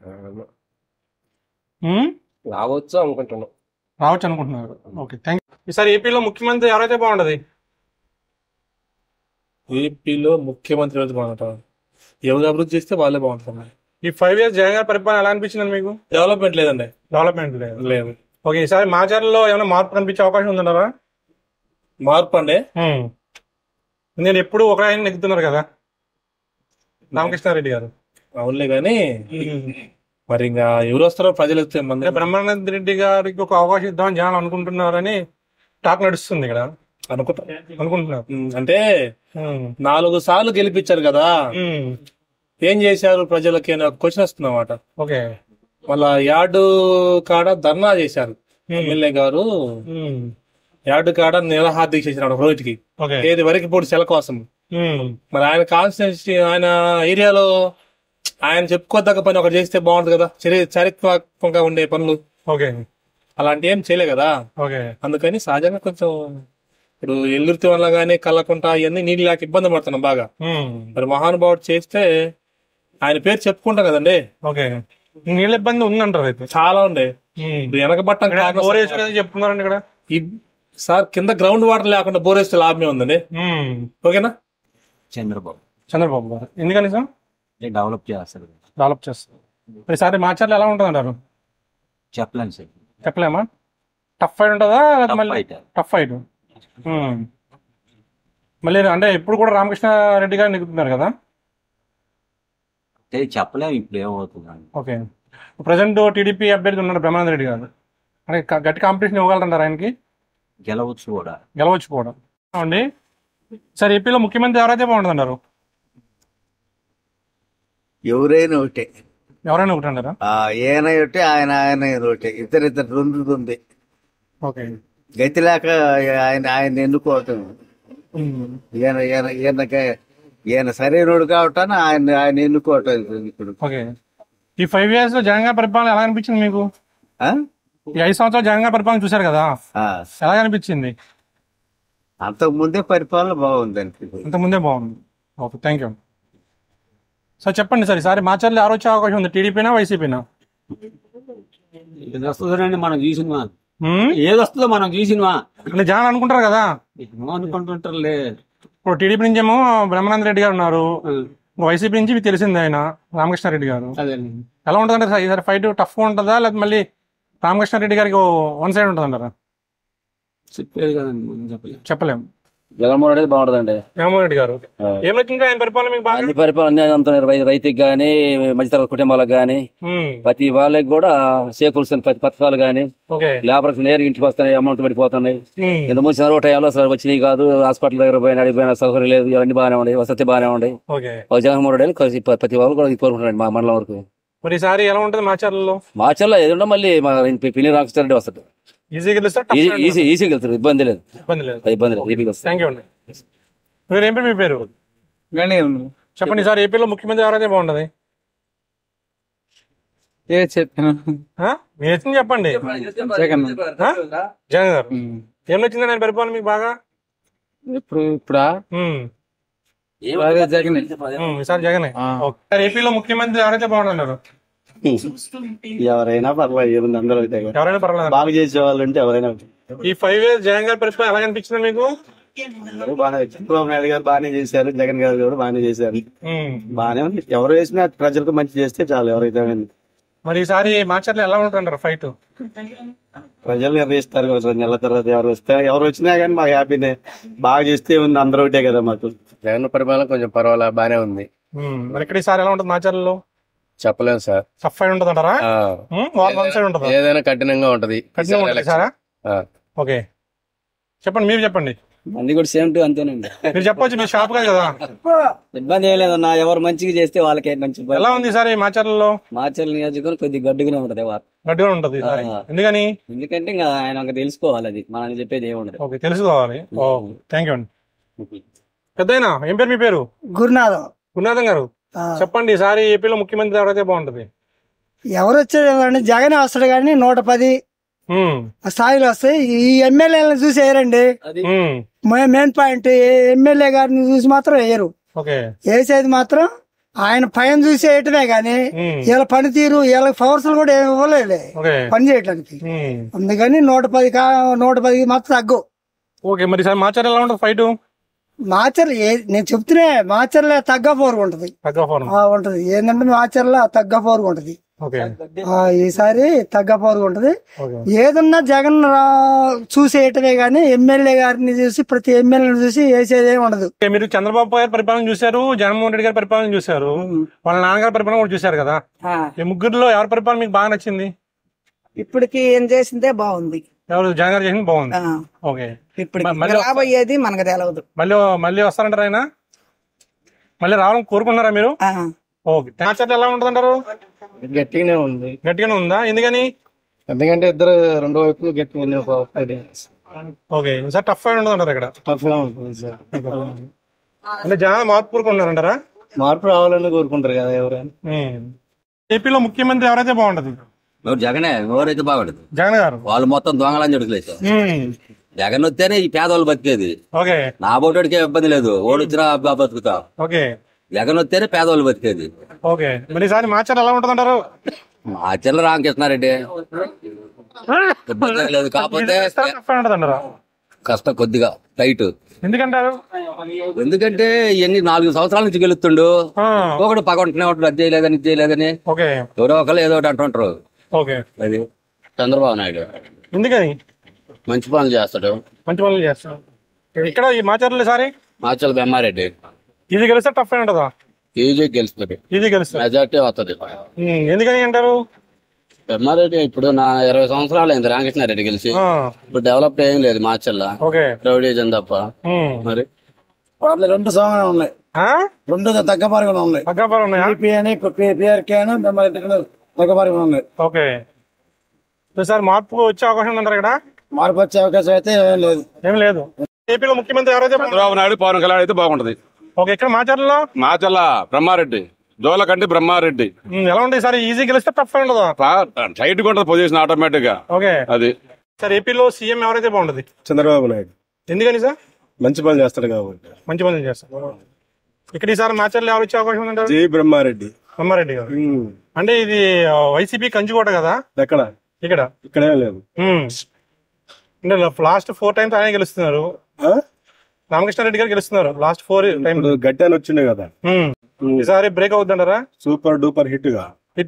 మ్మ్? రావచ్చు అనుకుంటున్నాను రావచ్చు అనుకుంటున్నారు ఓకే థ్యాంక్ యూ ఈసారి ఏపీలో ముఖ్యమంత్రి ఎవరైతే బాగుంటది ఏపీలో ముఖ్యమంత్రి ఎవరు బాగుంటారు ఎవరు అభివృద్ధి చేస్తే వాళ్ళే బాగుంటారు ఈ ఫైవ్ ఇయర్స్ జగన్ గారి పరిపాలన ఎలా అనిపించింది మీకు డెవలప్మెంట్ లేదండి డెవలప్మెంట్ లేదు లేదు ఓకే ఈసారి మాచర్లో ఏమైనా మార్పు కనిపించే అవకాశం ఉందంటారా మార్పు అండి మ్మ్. నేను ఎప్పుడు ఒక ఆయన నెగ్గుతున్నారు కదా రామకృష్ణారెడ్డి గారు అవునులే కానీ మరి ఇంకా ఎవరు వస్తారో ప్రజలు వస్తే మంది అంటే బ్రహ్మానంద రెడ్డి గారికి ఒక అవకాశం ఇద్దామని జనాలు అనుకుంటున్నారని టాక్ నడుస్తుంది ఇక్కడ అనుకుంటా అనుకుంటున్నారు ఉమ్, అంటే మ్మ్. నాలుగు సార్లు గెలిపించారు కదా మ్మ్. ఏం చేశారు ప్రజలకి అని ఒక క్వశ్చన్ వస్తుందన్నమాట ఓకే మళ్ళా యార్డు కాడ ధర్నా చేశారు ఎమ్మెల్యే గారు మ్మ్. యార్డు కాడ నిరాహార దీక్ష చేసినాడు ఒక రోజుకి ఓకే ఏది వరకు పొడి సెల కోసం మ్మ్. మరి ఆయన కాన్స్టిట్యూన్సీ ఆయన ఏరియాలో ఆయన చెప్పుకోదగ్గ పని ఒకటి చేస్తే బాగుంటుంది కదా చరి చారిత్రాత్మకంగా ఉండే పనులు ఓకే అలాంటి ఏం చేయలే కదా ఓకే అందుకని సహజంగా కొంచెం ఇప్పుడు ఎల్లుర్తి వల్ల కానీ కళ్ళకుంట ఇవన్నీ నీళ్ళు లేక ఇబ్బంది పడుతున్నాం బాగా మ్మ్. మరి మహానుభావుడు చేస్తే ఆయన పేరు చెప్పుకుంటాం కదండి ఓకే నీళ్ళ ఇబ్బంది ఉందంటారు అయితే చాలా ఉండే మ్మ్. ఇప్పుడు వెనకబట్టం ఇక్కడ కారణం బోర్ వేసారు అని చెప్తున్నారండి ఇక్కడ ఈ సార్ కింద గ్రౌండ్ వాటర్ లేకుండా బోర్ వేస్తే లాభమే ఉందండి మ్మ్. ఓకేనా చంద్రబాబు చంద్రబాబు గారు ఎందుకని సార్ డెవలప్ చేస్తారు డెవలప్ చేస్తారు ఈసారి మాచర్లు ఎలా ఉంటుంది అంటారు చెప్పలేను సార్ చెప్పలేమా టఫ్ ఫైట్ ఉంటుందా లేకపోతే Tough మళ్ళీ fight. టఫ్ ఫైట్ మళ్ళీ అంటే ఇప్పుడు కూడా రామకృష్ణ రెడ్డి గారు నెగ్గుతున్నారు కదా అంటే చెప్పలేము ఇప్పుడు ఏమవుతుందని ఓకే ప్రజెంట్ టీడీపీ అభ్యర్థి ఉన్నాడు బ్రహ్మానంద రెడ్డి గారు అంటే క- గట్టి కాంపిటీషన్ ఇవ్వగలరంటారు ఆయనకి గెలవచ్చు కూడా గెలవచ్చు కూడా అండి సార్ ఏపీలో ముఖ్యమంత్రి ఎవరైతే బాగుంటుంది అంటారు ఎవరైనా ఒకటే ఎవరైనా ఒకటి అంటారా ఆ, ఈయన ఒకటే ఆయన ఆయన ఒకటే ఇద్దరిద్దరు రెండు ఉంది ఓకే గతి లేక ఆయన ఆయన ఎన్నుకోవటం ఈయన ఈయన ఈయనకి ఈయన సరైనడు కావటాన్ని ఆయన ఆయన ఎన్నుకోవటం ఇప్పుడు ఓకే ఈ ఫైవ్ ఇయర్స్ లో జగన్ గారి పరిపాలన ఎలా అనిపించింది మీకు ఆ? ఈ ఐదు సంవత్సరాలు జగన్ గారి పరిపాలన చూశారు కదా ఆ. ఎలా అనిపించింది అంతకు ముందే పరిపాలన బాగుంది అనిపించింది ఇంత ముందే బాగుంది ఓకే థ్యాంక్ యూ సార్ చెప్పండి సార్ ఈసారి మాచర్లు ఎవరు వచ్చే అవకాశం ఉంది టీడీపీనా వైసీపీనా ఏది వస్తుందోనండి మనం చూసినవా ఏది వస్తుందో మనం చూసినవా అంటే జనాలు అనుకుంటారు కదా ఏమో అనుకుంటుంటారులే ఇప్పుడు టీడీపీ నుంచి ఏమో బ్రహ్మానంద రెడ్డి గారు ఉన్నారు వైసీపీ నుంచి మీకు తెలిసింది ఆయన రామకృష్ణారెడ్డి గారు అదే ఎలా ఉంటుందంటే సార్ ఈసారి ఫైట్ టఫ్ ఉంటుందా లేకపోతే మళ్ళీ రామకృష్ణారెడ్డి గారికి వన్ సైడ్ ఉంటుంది అంటారా చెప్పేది కదండి మనం చెప్పలేం చెప్పలేం జగన్మోహన్ రెడ్డి బాగుంటుందండి జగన్మోహన్ రెడ్డి గారు ఏం నచ్చింది ఆయన పరిపాలన మీకు బాగా అన్ని పరిపాలన అన్ని అంత రై- రైతుకి గానీ మధ్యతరగతి కుటుంబాలకు గానీ ఉమ్, ప్రతి వాళ్ళకి కూడా చేకూరుస్తున్న ప్రతి పథకాలు గానీ ఓకే లేబర్స్ నేరుగా ఇంటికి వస్తున్నాయి అమౌంట్ పడిపోతున్నాయి ఉమ్, ఇంత ముందు చదువు టైంలో అసలు వచ్చినాయి కాదు హాస్పిటల్ దగ్గర పోయిన అడిగిపోయిన సౌకర్యం లేదు ఇవన్నీ బాగానే ఉన్నాయి వసతి బాగానే ఉన్నాయి ఓకే ఒక జగన్మోహన్ రెడ్డి కలిసి ప్ర- ప్రతి వాళ్ళు కూడా ఇది కోరుకుంటున్నాడు మా మండలం వరకు మరి ఈసారి ఎలా ఉంటుంది మాచర్లలో మార్చల్లో ఏదో మళ్ళీ మా పిల్లి రామకృష్ణ రెడ్డి వస్తాడు ఈజీగా గెలుస్తారు tough ఈజీ గా ఈజీ ఈజీగా వెళ్తారు ఇబ్బంది లేదు ఇబ్బంది లేదు ఇబ్బంది లేదు ఈజీగా వస్తుంది థ్యాంక్ యూ అండి మీరు ఏం పేరు మీ పేరు చెప్పండి సార్ ఏపీలో ముఖ్యమంత్రి ఎవరైతే బాగుంటది ఏ చెప్పాను ఆ? మీరు నచ్చింది చెప్పండి జగన్ ఆ? జగన్ గారు ఏం నచ్చింది ఆయన పరిపాలన మీకు బాగా ఇప్పుడు ఇప్పుడా ఉమ్, అదే జగన్ ఉమ్, ఈసారి జగనే ఓకే. సార్ ఏపీలో ముఖ్యమంత్రి ఎవరైతే బాగుంటున్నారు ఎవరైనా పర్లేదు అందరూ ఒకటే కదా. ఎవరైనా పర్వాలేదు బాగా చేసే వాళ్ళు ఉంటే ఎవరైనా ఒకటే. ఈ ఫైవ్ ఇయర్స్ జగన్ గారి పరిపాలన ఎలా అనిపించింది మీకు అందరూ బాగానే చంద్రబాబు నాయుడు గారు బాగానే చేశారు జగన్ గారు కూడా బాగానే చేశారు ఉమ్, బాగానే ఉంది ఎవరు వేసినా ప్రజలకు మంచి చేస్తే చాలు ఎవరైతే ఏమైంది. మరి ఈసారి మాచర్లు ఎలా ఉంటుంటారు ఫైట్ ప్రజలు నిర్ణయిస్తారు కదా నెల తర్వాత ఎవరు వస్తే ఎవరు వచ్చినా కానీ మాకు హ్యాపీనే బాగా చేస్తే ఉంది అందరూ ఒకటే కదా మాకు జగన్ పరిపాలన కొంచెం పర్వాలా బానే ఉంది ఉమ్, మరి ఇక్కడ ఈసారి ఎలా ఉంటుంది మాచర్లలో చెప్పలేం సార్ టఫ్ ఫైట్ ఉంటుంది అంటారా ఆ, వన్ సైడ్ ఉంటుందా ఏదైనా కఠినంగా ఉంటది కఠినంగా ఈసారి ఉంటుంది సారా ఆ. ఓకే చెప్పండి మీరు చెప్పండి అన్ని కూడా సేమ్ టు అంతేనండి మీరు చెప్పొచ్చు మీరు షాప్ కాదు కదా ఇబ్బంది ఏం లేదన్నా ఎవరు మంచిగా చేస్తే వాళ్ళకే మంచి ఎలా ఉంది సార్ ఈ మాచర్లలో మార్చల్ నియోజకవర్గం కొద్దిగా గడ్డుగానే ఉంటది వారు గట్టిగా ఉంటుంది ఈసారి. ఎందుకని ఎందుకంటే ఇంకా ఆయన ఒక తెలుసుకోవాలి అది మనం చెప్పేది ఏమి ఉండదు ఓకే తెలుసుకోవాలి ఓ థ్యాంక్ యూ అండి పెద్దయినా ఏం పేరు మీ పేరు గురునాథం గురునాథం గారు చెప్పండి ఈసారి ఏపీలో ముఖ్యమంత్రి ఎవరైతే బాగుంటది ఎవరు వచ్చేది జగన్ వస్తాడు కానీ నూట పది ఉమ్, స్థాయిలో వస్తాయి ఈ ఎమ్మెల్యేలను చూసి వేయరండి ఉమ్, మెయిన్ పాయింట్ ఎమ్మెల్యే గారిని చూసి మాత్రం వేయరు ఓకే వేసేది మాత్రం ఆయన పైన చూసి వేయటమే గాని ఉమ్, వీళ్ళ పనితీరు వీళ్ళ పవర్స్ కూడా ఏమి ఇవ్వలేదు ఓకే పని చేయటానికి ఉమ్, అందుకని నూట పది కా నూట పది మాత్రం తగ్గు ఓకే మరి ఈసారి మాచర్ ఎలా ఉంటుంది ఫైట్ మాచర్ల ఏ- నేను చెప్తున్నా మాచర్ల తగ్గ పోరు ఉంటది తగ్గ ఫోన్ ఆ, ఉంటది ఏంటంటే మాచర్ల తగ్గ పోరు ఉంటది ఓకే ఆ, ఈసారి తగ్గ పోరు ఉంటది ఓకే ఏదన్నా జగన్ రా- చూసేయటమే గాని ఎమ్మెల్యే గారిని చూసి ప్రతి ఎమ్మెల్యేని చూసి వేసేదే ఉండదు ఓకే, మీరు చంద్రబాబు గారి పరిపాలన చూశారు జగన్మోహన్ రెడ్డి గారి పరిపాలన చూశారు వాళ్ళ నాన్నగారి పరిపాలన కూడా చూశారు కదా ఈ ముగ్గురులో ఎవరి పరిపాలన మీకు బాగా నచ్చింది ఇప్పటికి ఏం చేసిందే బాగుంది ఎవరు జగన్ గారు చేసింది బాగుంది ఆ, ఓకే ఇప్పటికి మ- మళ్ళీ రాబోయేది మనకు తెలవదు మళ్ళీ మళ్ళీ వస్తారంటారు ఆయన మళ్ళీ రావాలని కోరుకుంటున్నారా మీరు ఓకే టార్చర్ ఎలా ఉంటుందంటారు గట్టిగానే ఉంది గట్టిగానే ఉందా ఎందుకని ఎందుకంటే ఇద్దరు రెండు వైపులు గట్టిగా ఉంది ఒక five days. Okay sir tough fight ఉంటుందంటారు ఇక్కడ Tough గా ఉంటుంది సార్ అంటే జనాలు మార్పు కోరుకుంటున్నారంటారా మార్పు రావాలని కోరుకుంటారు కదా ఎవరైనా ఉమ్. ఏపీలో ముఖ్యమంత్రి ఎవరైతే బాగుంటది ఎవరు జగనే ఎవరైతే బాగుండదు జగన్ గారు వాళ్ళు మొత్తం దొంగలని జడుకులేదు ఉమ్. జగన్ వస్తేనే ఈ పేదవాళ్ళు బతికేది ఓకే నా బోటోడికి ఇబ్బంది లేదు ఓడి వచ్చినా బ- బతుకుతా ఓకే జగన్ వస్తేనే పేదవాళ్ళు బతికేది ఓకే మరి ఈసారి మార్చారు ఎలా ఉంటుందంటారు మా చిల్ల రామకృష్ణారెడ్డి ఇబ్బంది లేదు కాకపోతే టఫ్ ఫైట్ ఉంటుందంటారా కష్టం కొద్దిగా టైట్ ఎందుకంటారు ఎందుకంటే ఇవన్నీ నాలుగు సంవత్సరాల నుంచి గెలుస్తుండు ఒకటి పగొంటనే ఉంటాడు అది చేయలేదని ఇది చేయలేదని ఓకే ఎవరో ఒకరు ఏదో ఒకటి అంటుంటారు ఓకే అది చంద్రబాబు నాయుడు ఎందుకని మంచి పనులు చేస్తాడు మంచి పనులు చేస్తారు ఇక్కడ ఈ మాచర్లు సారి మాచల్ బెమ్మారెడ్డి ఇది గెలిస్తే టఫ్ ఫైట్ ఉంటుందా ఈజీ గెలుస్తుంది ఇది గెలుస్తుంది మెజార్టీ వస్తుంది ఉమ్, ఎందుకని అంటారు బెమ్మారెడ్డి ఇప్పుడు నా ఇరవై సంవత్సరాలు అయింది రామకృష్ణారెడ్డి గెలిచి ఆ, ఇప్పుడు డెవలప్ ఏం లేదు మాచల్లా ఓకే రౌడీజన్ తప్ప ఉమ్. మరి రెండు సమానం ఉన్నాయి రెండు తగ్గపారుగా ఉన్నాయి తగ్గపారు ఉన్నాయా పీ అని పిఆర్కే అని తగ్గపారుగా ఉన్నాయి ఓకే సో సార్ మార్పు వచ్చే అవకాశం ఉందంటారు ఇక్కడ మార్పు వచ్చే అవకాశం అయితే ఏం లేదు ఏం లేదు ఏపీలో ముఖ్యమంత్రి ఎవరైతే చంద్రబాబు నాయుడు పవన్ కళ్యాణ్ అయితే బాగుంటది ఓకే ఇక్కడ మాచర్లలో మాచల్ల బ్రహ్మారెడ్డి జోలకంటి బ్రహ్మారెడ్డి ఉమ్, ఎలా ఉంటుంది సార్ ఈజీ గెలిస్తే టఫ్ ఫైట్ ఉంటుందా టైట్ గా ఉంటుంది పొజిషన్ ఆటోమేటిక్ గా ఓకే అది సార్ ఏపీలో సీఎం ఎవరైతే బాగుంటుంది చంద్రబాబు నాయుడు ఎందుకని సార్ మంచి పని చేస్తాడు కాబట్టి మంచి పనులు చేస్తారు ఇక్కడ ఈసారి మాచర్లు ఎవరు వచ్చే అవకాశం ఉందంటారు జై బ్రహ్మారెడ్డి అమ్మారెడ్డి గారు అంటే ఇది వైసీపీ కంచుకోట కదా ఎక్కడ ఇక్కడ ఇక్కడే లేదు ఉమ్. అంటే లాస్ట్ ఫోర్ టైమ్స్ ఆయన గెలుస్తున్నారు రామకృష్ణారెడ్డి గారు గెలుస్తున్నారు లాస్ట్ ఫోర్ టైం ఇప్పుడు గట్టి అని వచ్చిండే కదా ఈసారి బ్రేక్ అవుతుంటారా సూపర్ డూపర్ హిట్ గా హిట్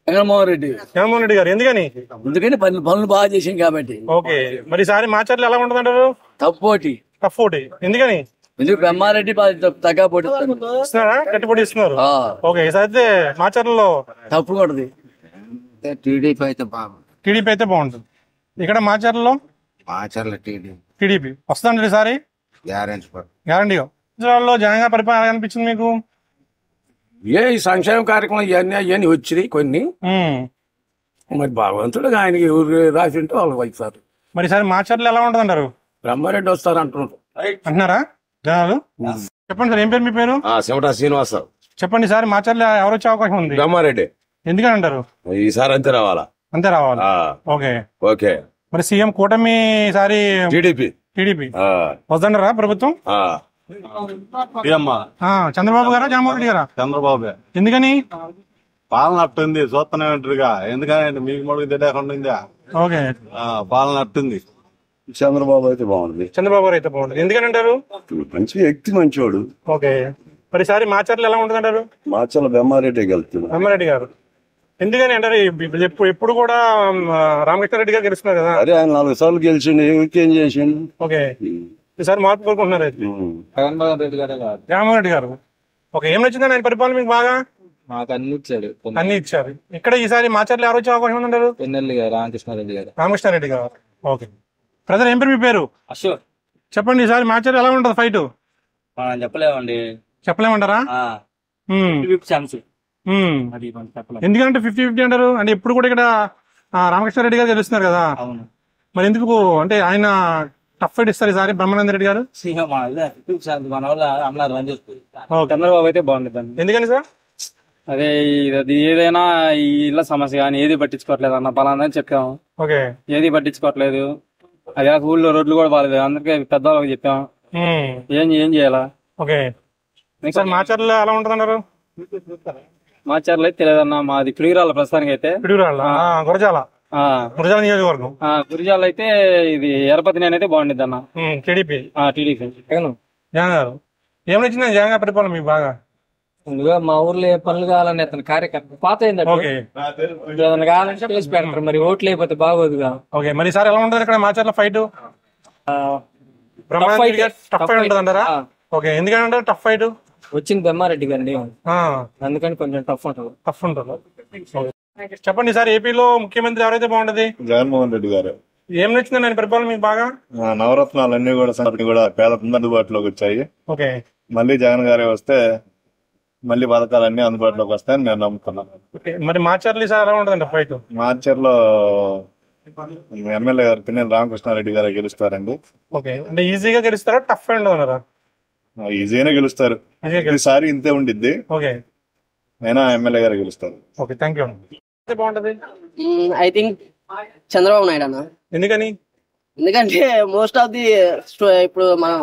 జగన్మోహన్ రెడ్డి జగన్మోహన్ రెడ్డి గారు ఎందుకని ఎందుకని పనులు పనులు బాగా చేసాం కాబట్టి ఓకే మరి ఈసారి మాచర్లు ఎలా ఉంటుందంటారు తప్పోటి టఫ్ ఓటి ఎందుకని ఎందుకు బ్రహ్మారెడ్డి బాగా తగ్గ పోటీ ఇస్తున్నారా గట్టి పోటీ ఇస్తున్నారు ఆ. ఓకే ఈసారి అయితే మాచర్లలో తప్పు కొడది టీడీపీ అయితే బాగా టీడీపీ అయితే బాగుంటుంది ఇక్కడ మాచర్లలో ఆచరణ టీడీపీ టీడీపీ వస్తుందండి ఈసారి గ్యారెంటీ గ్యారంటీగా గుజరాత్లో జగన్ గారి పరిపాలన ఎలా అనిపించింది మీకు ఏ ఈ సంక్షేమ కార్యక్రమం ఇవన్నీ అవన్నీ వచ్చినాయి కొన్ని ఉమ్. మరి భగవంతుడు ఆయనకి ఎవరు రాసి ఉంటే వాళ్ళు వైస్తారు మరి ఈసారి మాచర్లు ఎలా ఉంటుందంటారు బ్రహ్మారెడ్డి వస్తారు అంటున్నారు అంటున్నారా జనాలు చెప్పండి సార్ ఏం పేరు మీ పేరు చెమటా శ్రీనివాసరావు చెప్పండి సార్ మాచర్లు ఎవరు వచ్చే అవకాశం ఉంది బ్రహ్మారెడ్డి ఎందుకని అంటారు ఈసారి అంతే రావాలా అంతే రావాలి ఆ, ఓకే ఓకే మరి సీఎం కూటమి ఈసారి టీడీపీ టీడీపీ వద్దంటారా ప్రభుత్వం ఆ, చంద్రబాబు గారా జగన్మోహన్ రెడ్డి గారా చంద్రబాబు ఎందుకని పాలన అట్టుంది చూస్తూనే ఉంటారుగా ఎందుకంటే మీకు మడుగు తెలియకుండా ఉందా ఓకే ఆ, పాలన అట్టుంది చంద్రబాబు అయితే బాగుంది చంద్రబాబు గారు అయితే బాగుంటుంది ఎందుకని అంటారు మంచి వ్యక్తి మంచివాడు ఓకే మరి ఈసారి మాచర్లు ఎలా ఉంటుంది అంటారు మాచల బెమ్మారెడ్డి గెలుతున్నాడు రామారెడ్డి గారు ఎందుకని అంటారు ఇప్పుడు ఎప్పుడు ఎప్పుడు కూడా ఆ, రామకృష్ణారెడ్డి గారు గెలుస్తున్నారు కదా అరే ఆయన నాలుగు సార్లు గెలిచిండు ఏం చేసిండు ఓకే ఈసారి మార్పు కోరుకుంటున్నారు అయితే జగన్మోహన్ రెడ్డి గారే కాదు రామోహన్ రెడ్డి గారు ఓకే ఏం నచ్చిందని ఆయన పరిపాలన మీకు బాగా మాకు అన్ని ఇచ్చాడు అన్ని ఇచ్చారు ఇక్కడ ఈసారి మాచర్లు ఎవరు వచ్చే అవకాశం ఉందంటారు పెన్నెల్లి గారు రామకృష్ణారెడ్డి గారు రామకృష్ణారెడ్డి గారు ఓకే బ్రదర్ ఏం పేరు మీ పేరు అశోక్ చెప్పండి ఈసారి మాచర్లు ఎలా ఉంటుంది ఫైట్ మనం చెప్పలేమండి చెప్పలేమంటారా మ్మ్. ఛాన్స్ మ్మ్. అది మనం చెప్పలేం ఎందుకంటే ఫిఫ్టీ ఫిఫ్టీ అంటారు అంటే ఇప్పుడు కూడా ఇక్కడ ఆ, రామకృష్ణారెడ్డి గారు గెలుస్తున్నారు కదా అవును మరి ఎందుకు అంటే ఆయన టఫ్ ఫైట్ ఇస్తారు ఈసారి బ్రహ్మానంద రెడ్డి గారు సింహం మన ఇదే యూట్యూబ్ ఛానల్ మన వల్ల అన్నారు అని చెప్పి చంద్రబాబు అయితే బాగుంటుంది ఎందుకని సార్ అదే ఇది- అది ఏదైనా ఈ ఇళ్ళ సమస్య కానీ ఏది పట్టించుకోవట్లేదు అన్న పలానా అని చెప్పాము ఓకే ఏది పట్టించుకోవట్లేదు అది కాక ఊళ్ళో రోడ్లు కూడా బాగాలేదు అందరికీ పెద్దవాళ్ళకి చెప్పాం మ్మ్. ఏం ఏం చేయాలా ఓకే సార్ మాచర్లు ఎలా ఉంటుంది అన్నారు మా చర్ల అయితే తెలియదన్న మాది పిడుగురాళ్ళ ప్రస్తుతానికి అయితే పిడుగురాళ్ళ ఆ, గురజాల ఆ. గురజాల నియోజకవర్గం ఆ, గురిజాల అయితే ఇది ఎరపతి నేను అయితే బాగుండిద్ది అన్న టీడీపీ టీడీపీ జగన్ గారు ఏం నచ్చింది జగన్ గారి పరిపాలన మీకు బాగా ముందుగా మా ఊర్లో ఏ పనులు కావాలని అతను కార్యకర్త పాత అయిందట ఓకే ఏదైనా కావాలంటే చేసి పెడతారు మరి ఓట్లు అయిపోతే బాగోదుగా ఓకే మరి ఈసారి ఎలా ఉంటుంది ఇక్కడ మాచర్ల ఫైట్ బ్రహ్మానంద fight. రెడ్డి గారు టఫ్ Tough ఫైట్ fight. ఉంటుంది అంటారా ఆ. ఓకే ఎందుకని అంటారు టఫ్ ఫైట్ వచ్చింది బెమ్మారెడ్డి గారిని అందుకని కొంచెం టఫ్ ఉంటుంది టఫ్ ఉంటుంది చెప్పండి సార్ ఏపీలో ముఖ్యమంత్రి ఎవరైతే బాగుంటది జగన్మోహన్ రెడ్డి గారు ఏం నచ్చింది ఆయన పరిపాలన మీకు బాగా ఆ, నవరత్నాలు అన్ని కూడా సంగతి కూడా పేదలకు అందుబాటులోకి వచ్చాయి ఓకే మళ్ళీ జగన్ గారే వస్తే మళ్ళీ పథకాలన్నీ అందుబాటులోకి వస్తాయని నేను నమ్ముతున్నాను ఓకే మరి మాచర్లు ఈసారి ఎలా ఉంటుందండి ఫైట్ మార్చర్లో ఎమ్మెల్యే గారు పిన్నెల రామకృష్ణారెడ్డి గారు గెలుస్తారండి ఓకే అంటే ఈజీగా గెలుస్తారా టఫ్ ఫైట్ ఉంటుందన్నారా ఆ, ఈజీగానే గెలుస్తారు ఈజీగా ఈసారి ఇంతే ఉండిద్ది ఓకే అయినా ఎమ్మెల్యే గారు గెలుస్తారు ఓకే థ్యాంక్ యూ బాగుంటది ఐ థింక్ చంద్రబాబు నాయుడు అన్న ఎందుకని ఎందుకంటే మోస్ట్ ఆఫ్ ది ఇప్పుడు మనం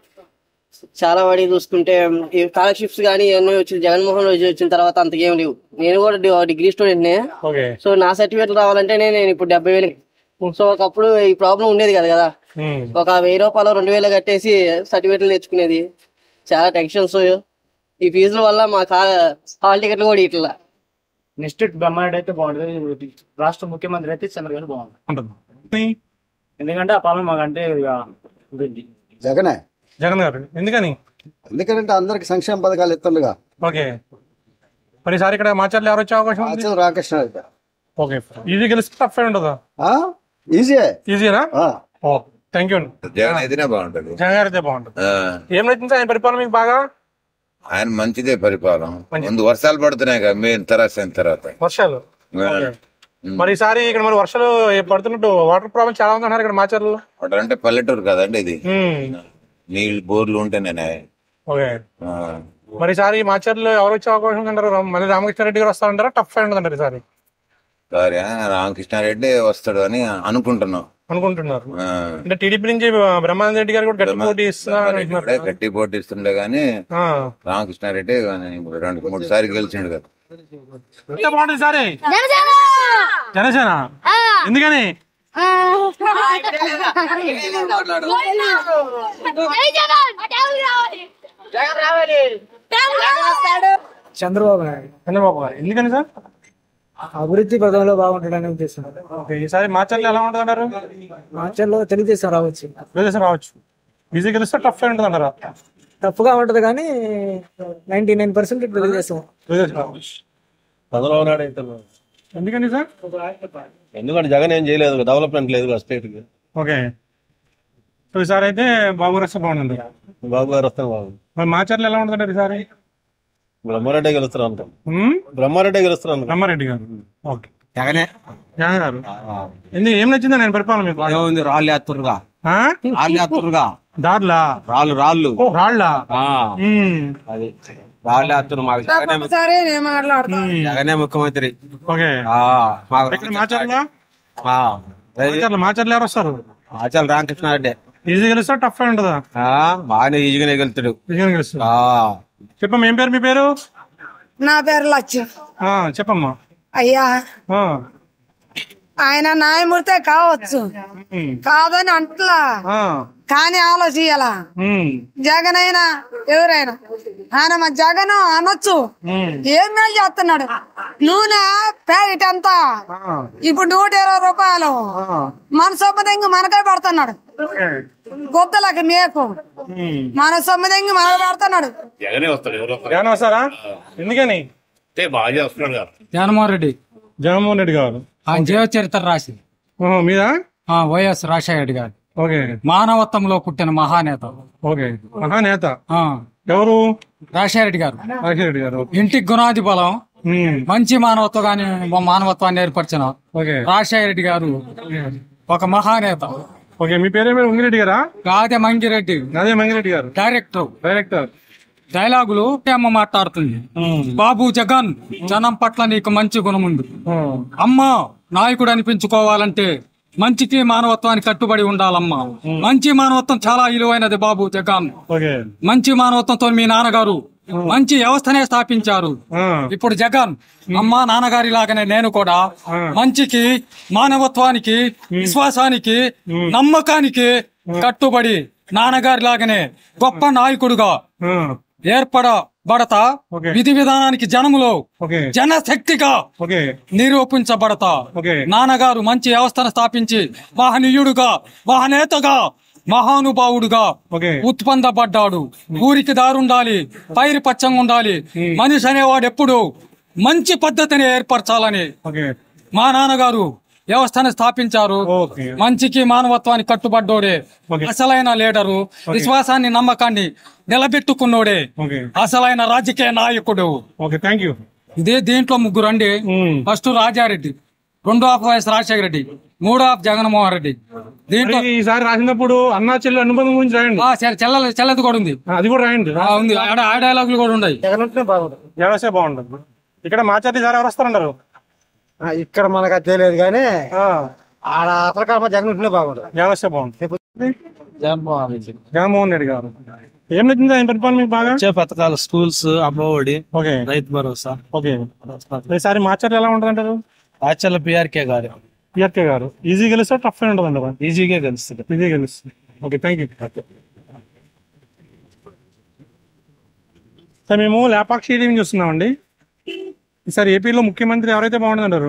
చాలా వాడి చూసుకుంటే ఈ స్కాలర్షిప్స్ కానీ ఇవన్నీ వచ్చి జగన్మోహన్ రెడ్డి వచ్చిన తర్వాత అంతకేం లేవు నేను కూడా డి- డిగ్రీ స్టూడెంట్ నే ఓకే సో నా సర్టిఫికేట్ రావాలంటే నేను ఇప్పుడు డెబ్బై వేలు సో ఒకప్పుడు ఈ ప్రాబ్లం ఉండేది కదా కదా ఒక వెయ్యి రూపాయలు రెండు వేలు కట్టేసి సర్టిఫికేట్లు తెచ్చుకునేది చాలా టెన్షన్స్ ఈ ఫీజుల వల్ల మా హాల్ టికెట్లు కూడా ఇట్లా నెక్స్ట్ బెమ్మారెడ్డి అయితే బాగుంటుంది రాష్ట్ర ముఖ్యమంత్రి అయితే చంద్రబాబు బాగుంటుంది ఎందుకంటే ఆ పాలన మాకంటే ఇక ఉంటుంది జగనే జగన్ గారు ఎందుకని ఎందుకంటే అందరికి సంక్షేమ పథకాలు ఇస్తుండగా ఓకే మరి ఈసారి ఇక్కడ మాచర్లు ఎవరు వచ్చే అవకాశం ఉంది రామకృష్ణ ఓకే ఈజీ గెలిస్తే టఫ్ ఫైట్ ఉంటుందా ఈజీయే ఈజీనా ఓ థ్యాంక్ యూ జగన్ అయితేనే బాగుంటది జగన్ గారు అయితే బాగుంటుంది ఆ, ఏం నచ్చింది ఆయన పరిపాలన మీకు బాగా ఆయన మంచిదే పరిపాలన ముందు వర్షాలు పడుతున్నాయి కదా మెయిన్ తర్వాత అయిన తర్వాత వర్షాలు ఓకే. మరి ఈసారి ఇక్కడ మరి వర్షాలు పడుతున్నట్టు వాటర్ ప్రాబ్లం చాలా ఉంది అన్నారు ఇక్కడ మాచర్లలో అక్కడ అంటే పల్లెటూరు కదండి ఇది ఉమ్. నీళ్ళు బోర్లు ఉంటేనే ఓకే ఆ, మరి ఈసారి మాచర్లు ఎవరు వచ్చే అవకాశం అంటారు మళ్ళీ రామకృష్ణారెడ్డి గారు వస్తారంటారా టఫ్ ఫైట్ ఉంటుంది ఈసారి సరే ఆ, రామకృష్ణారెడ్డి వస్తాడు అని అనుకుంటున్నాం అనుకుంటున్నారు ఆ, అంటే టీడీపీ నుంచి బ్రహ్మానంద రెడ్డి గారు కూడా గట్టి పోటీ ఇస్తున్నారు అంటున్నారు. ఇప్పుడే గట్టి పోటీ ఇస్తుండే గానీ ఆ. రామకృష్ణారెడ్డి ఇప్పుడు రెండు మూడు సార్లు గెలిచిండు కదా ఎంత బాగుంటుంది ఈసారి జనసేన ఎందుకని చంద్రబాబు నాయుడు చంద్రబాబు గారు ఎందుకని సార్ అభివృద్ధి పదంలో బాగుంటాడని ఉద్దేశం ఓకే ఈసారి మాచర్లు ఎలా ఉంటుంది అంటారు మార్చల్లో తెలుగుదేశం రావచ్చు తెలుగుదేశం రావచ్చు ఈజీ గెలిస్తే టఫ్ ఉంటుంది అంటారా టఫ్ గా ఉంటది కానీ ninety nine percent Telugu Desam Telugu Desam రావచ్చు చంద్రబాబు నాయుడు అయితే ఎందుకని సార్ ఎందుకంటే జగన్ ఏం చేయలేదు డెవలప్మెంట్ లేదు కదా స్టేట్ కి ఓకే సో ఈసారి అయితే బాబు రక్ష బాగుంది బాబు గారు వస్తే బాగుంది మరి మాచర్లు ఎలా ఉంటుంది ఈసారి బ్రహ్మారెడ్డి గెలుస్తారు అనుకో హ్మ్? బ్రహ్మారెడ్డి గెలుస్తారు అనుకో రమ్మారెడ్డి గారు ఓకే జగనే జగన్ గారు ఎందుకు ఏం నచ్చిందా నేను పరిపాలన మీకు ఏముంది రాళ్ళు వేస్తుర్రుగా ఆ? రాళ్ళు వేస్తుర్రుగా దార్లా రాళ్ళు రాళ్ళు ఓ, రాళ్ళా ఆ, హ్మ్. అది రాళ్ళు వేస్తున్నారు మాకు జగనే ము- సరే నేను మాట్లాడతా జగనే ముఖ్యమంత్రి ఓకే ఆ, మాకు ఇక్కడ మాచర్లా ఆ, మాచర్ల మాచర్లు ఎవరు వస్తారు ఆచల్ రామకృష్ణారెడ్డి ఈజీ గెలుస్తా టఫ్ ఉంటుందా ఆ, బాగానే ఈజీగానే గెలుతాడు ఈజీగా గెలుస్తా ఆ, చెప్పమ్మా ఏం పేరు మీ పేరు నా పేరు లక్ష్యం ఆ, చెప్పమ్మా అయ్యా ఆ, ఆయన న్యాయమూర్తే కావచ్చు హ్మ్. కాదని అంటలా ఆ, కానీ ఆలోచించాల హ్మ్. జగన్ అయినా ఎవరైనా ఆయన మా జగన్ అనొచ్చు హ్మ్. ఏం మేలు చేస్తున్నాడు నూనె ప్యాకెట్ ఎంత ఇప్పుడు నూట ఇరవై రూపాయలు మన సొమ్మదంగి మనకే పెడుతున్నాడు ఓకే. గుద్దలకి మేకు హ్మ్. మన సొమ్మదంగి మనకు పెడుతున్నాడు జగనే వస్తాడు ఎవరో ఒకరు. జగన్ వస్తారా ఎందుకని అంటే బాగా చేస్తున్నాడు కదా జగన్మోహన్ రెడ్డి జగన్మోహన్ రెడ్డి గారు ఆయన జీవ చరిత్ర రాసి ఓహో, మీరా ఆ, వైఎస్ రాజశేఖర రెడ్డి గారు ఓకే మానవత్వంలో పుట్టిన మహానేత ఓకే మహానేత ఆ, ఎవరు రాజశేఖర రెడ్డి గారు రాజశేఖర రెడ్డి గారు ఇంటికి గుణాది బలం హ్మ్. మంచి మానవత్వాన్ని మానవత్వాన్ని ఏర్పరిచిన ఓకే రాజశేఖర రెడ్డి గారు ఒక మహానేత ఓకే మీ పేరేమో ఉంగిరెడ్డి గారా గాదె మంగిరెడ్డి అదే మంగిరెడ్డి గారు డైరెక్టర్ డైరెక్టర్ డైలాగులు అమ్మ మాట్లాడుతుంది బాబు జగన్ జనం పట్ల నీకు మంచి గుణం ఉంది అమ్మ నాయకుడు అనిపించుకోవాలంటే మంచికి మానవత్వానికి కట్టుబడి ఉండాలమ్మా మంచి మానవత్వం చాలా విలువైనది బాబు జగన్ ఓకే మంచి మానవత్వంతో మీ నాన్నగారు మంచి వ్యవస్థనే స్థాపించారు ఇప్పుడు జగన్ అమ్మా నాన్నగారి లాగానే నేను కూడా మంచికి మానవత్వానికి విశ్వాసానికి నమ్మకానికి కట్టుబడి నాన్నగారి లాగానే గొప్ప నాయకుడుగా ఏర్పడబడతా విధి విధానానికి జనములో జనశక్తిగా ఓకే నిరూపించబడతా ఓకే నాన్నగారు మంచి వ్యవస్థను స్థాపించి మహనీయుడుగా మహనేతగా మహానుభావుడుగా ఉత్పన్నపడ్డాడు ఊరికి దారుండాలి పైరు పచ్చంగా ఉండాలి మనిషి అనేవాడు ఎప్పుడు మంచి పద్ధతిని ఏర్పరచాలని ఓకే మా నాన్నగారు వ్యవస్థను స్థాపించారు మంచికి మానవత్వానికి కట్టుబడ్డోడే అసలైన లీడరు విశ్వాసాన్ని నమ్మకాన్ని నిలబెట్టుకున్నోడే ఓకే అసలైన రాజకీయ నాయకుడు ఓకే థ్యాంక్ యూ ఇదే దీంట్లో ముగ్గురు అండి ఫస్ట్ రాజారెడ్డి రెండో ఆఫ్ వైఎస్ రాజశేఖర రెడ్డి మూడో ఆఫ్ జగన్మోహన్ రెడ్డి దీంట్లో మరి ఈసారి రాసినప్పుడు అన్నా చెల్లి అనుబంధం గురించి రాయండి ఆ, చెల్ల- చెల్లెలు చెల్లెది కూడా ఉంది అది కూడా రాయండి ఆ, ఉంది ఆడ ఆ డైలాగులు కూడా ఉన్నాయి వ్యవసాయ బాగుంటుంది ఇక్కడ మాచారి సార్ ఎవరు వస్తారంటారు ఇక్కడ మనకు అది తెలియదు కానీ ఆడ అసలు కాలం జగన్ ఉంటేనే బాగుంటుంది వ్యవసాయ బాగుంటుంది జగన్మోహన్ రెడ్డి జగన్మోహన్ రెడ్డి గారు ఏం నచ్చింది ఆయన పరిపాలన మీకు బాగా వచ్చే పథకాలు స్కూల్స్ అమ్మఒడి ఓకే రైతు భరోసా ఓకే ఈసారి మాచారి ఎలా ఉంటుంది అంటారు ఆచల పిఆర్కే గారు పిఆర్కే గారు ఈజీ గెలిస్తే టఫ్ ఉంటుంది అంటారు ఈజీగా గెలుస్తుంది ఈజీ గెలుస్తుంది ఓకే థ్యాంక్ యూ సార్ మేము లేపాక్షి టీవీ చూస్తున్నామండి ఈసారి ఏపీలో ముఖ్యమంత్రి ఎవరైతే బాగుంటుంది అంటారు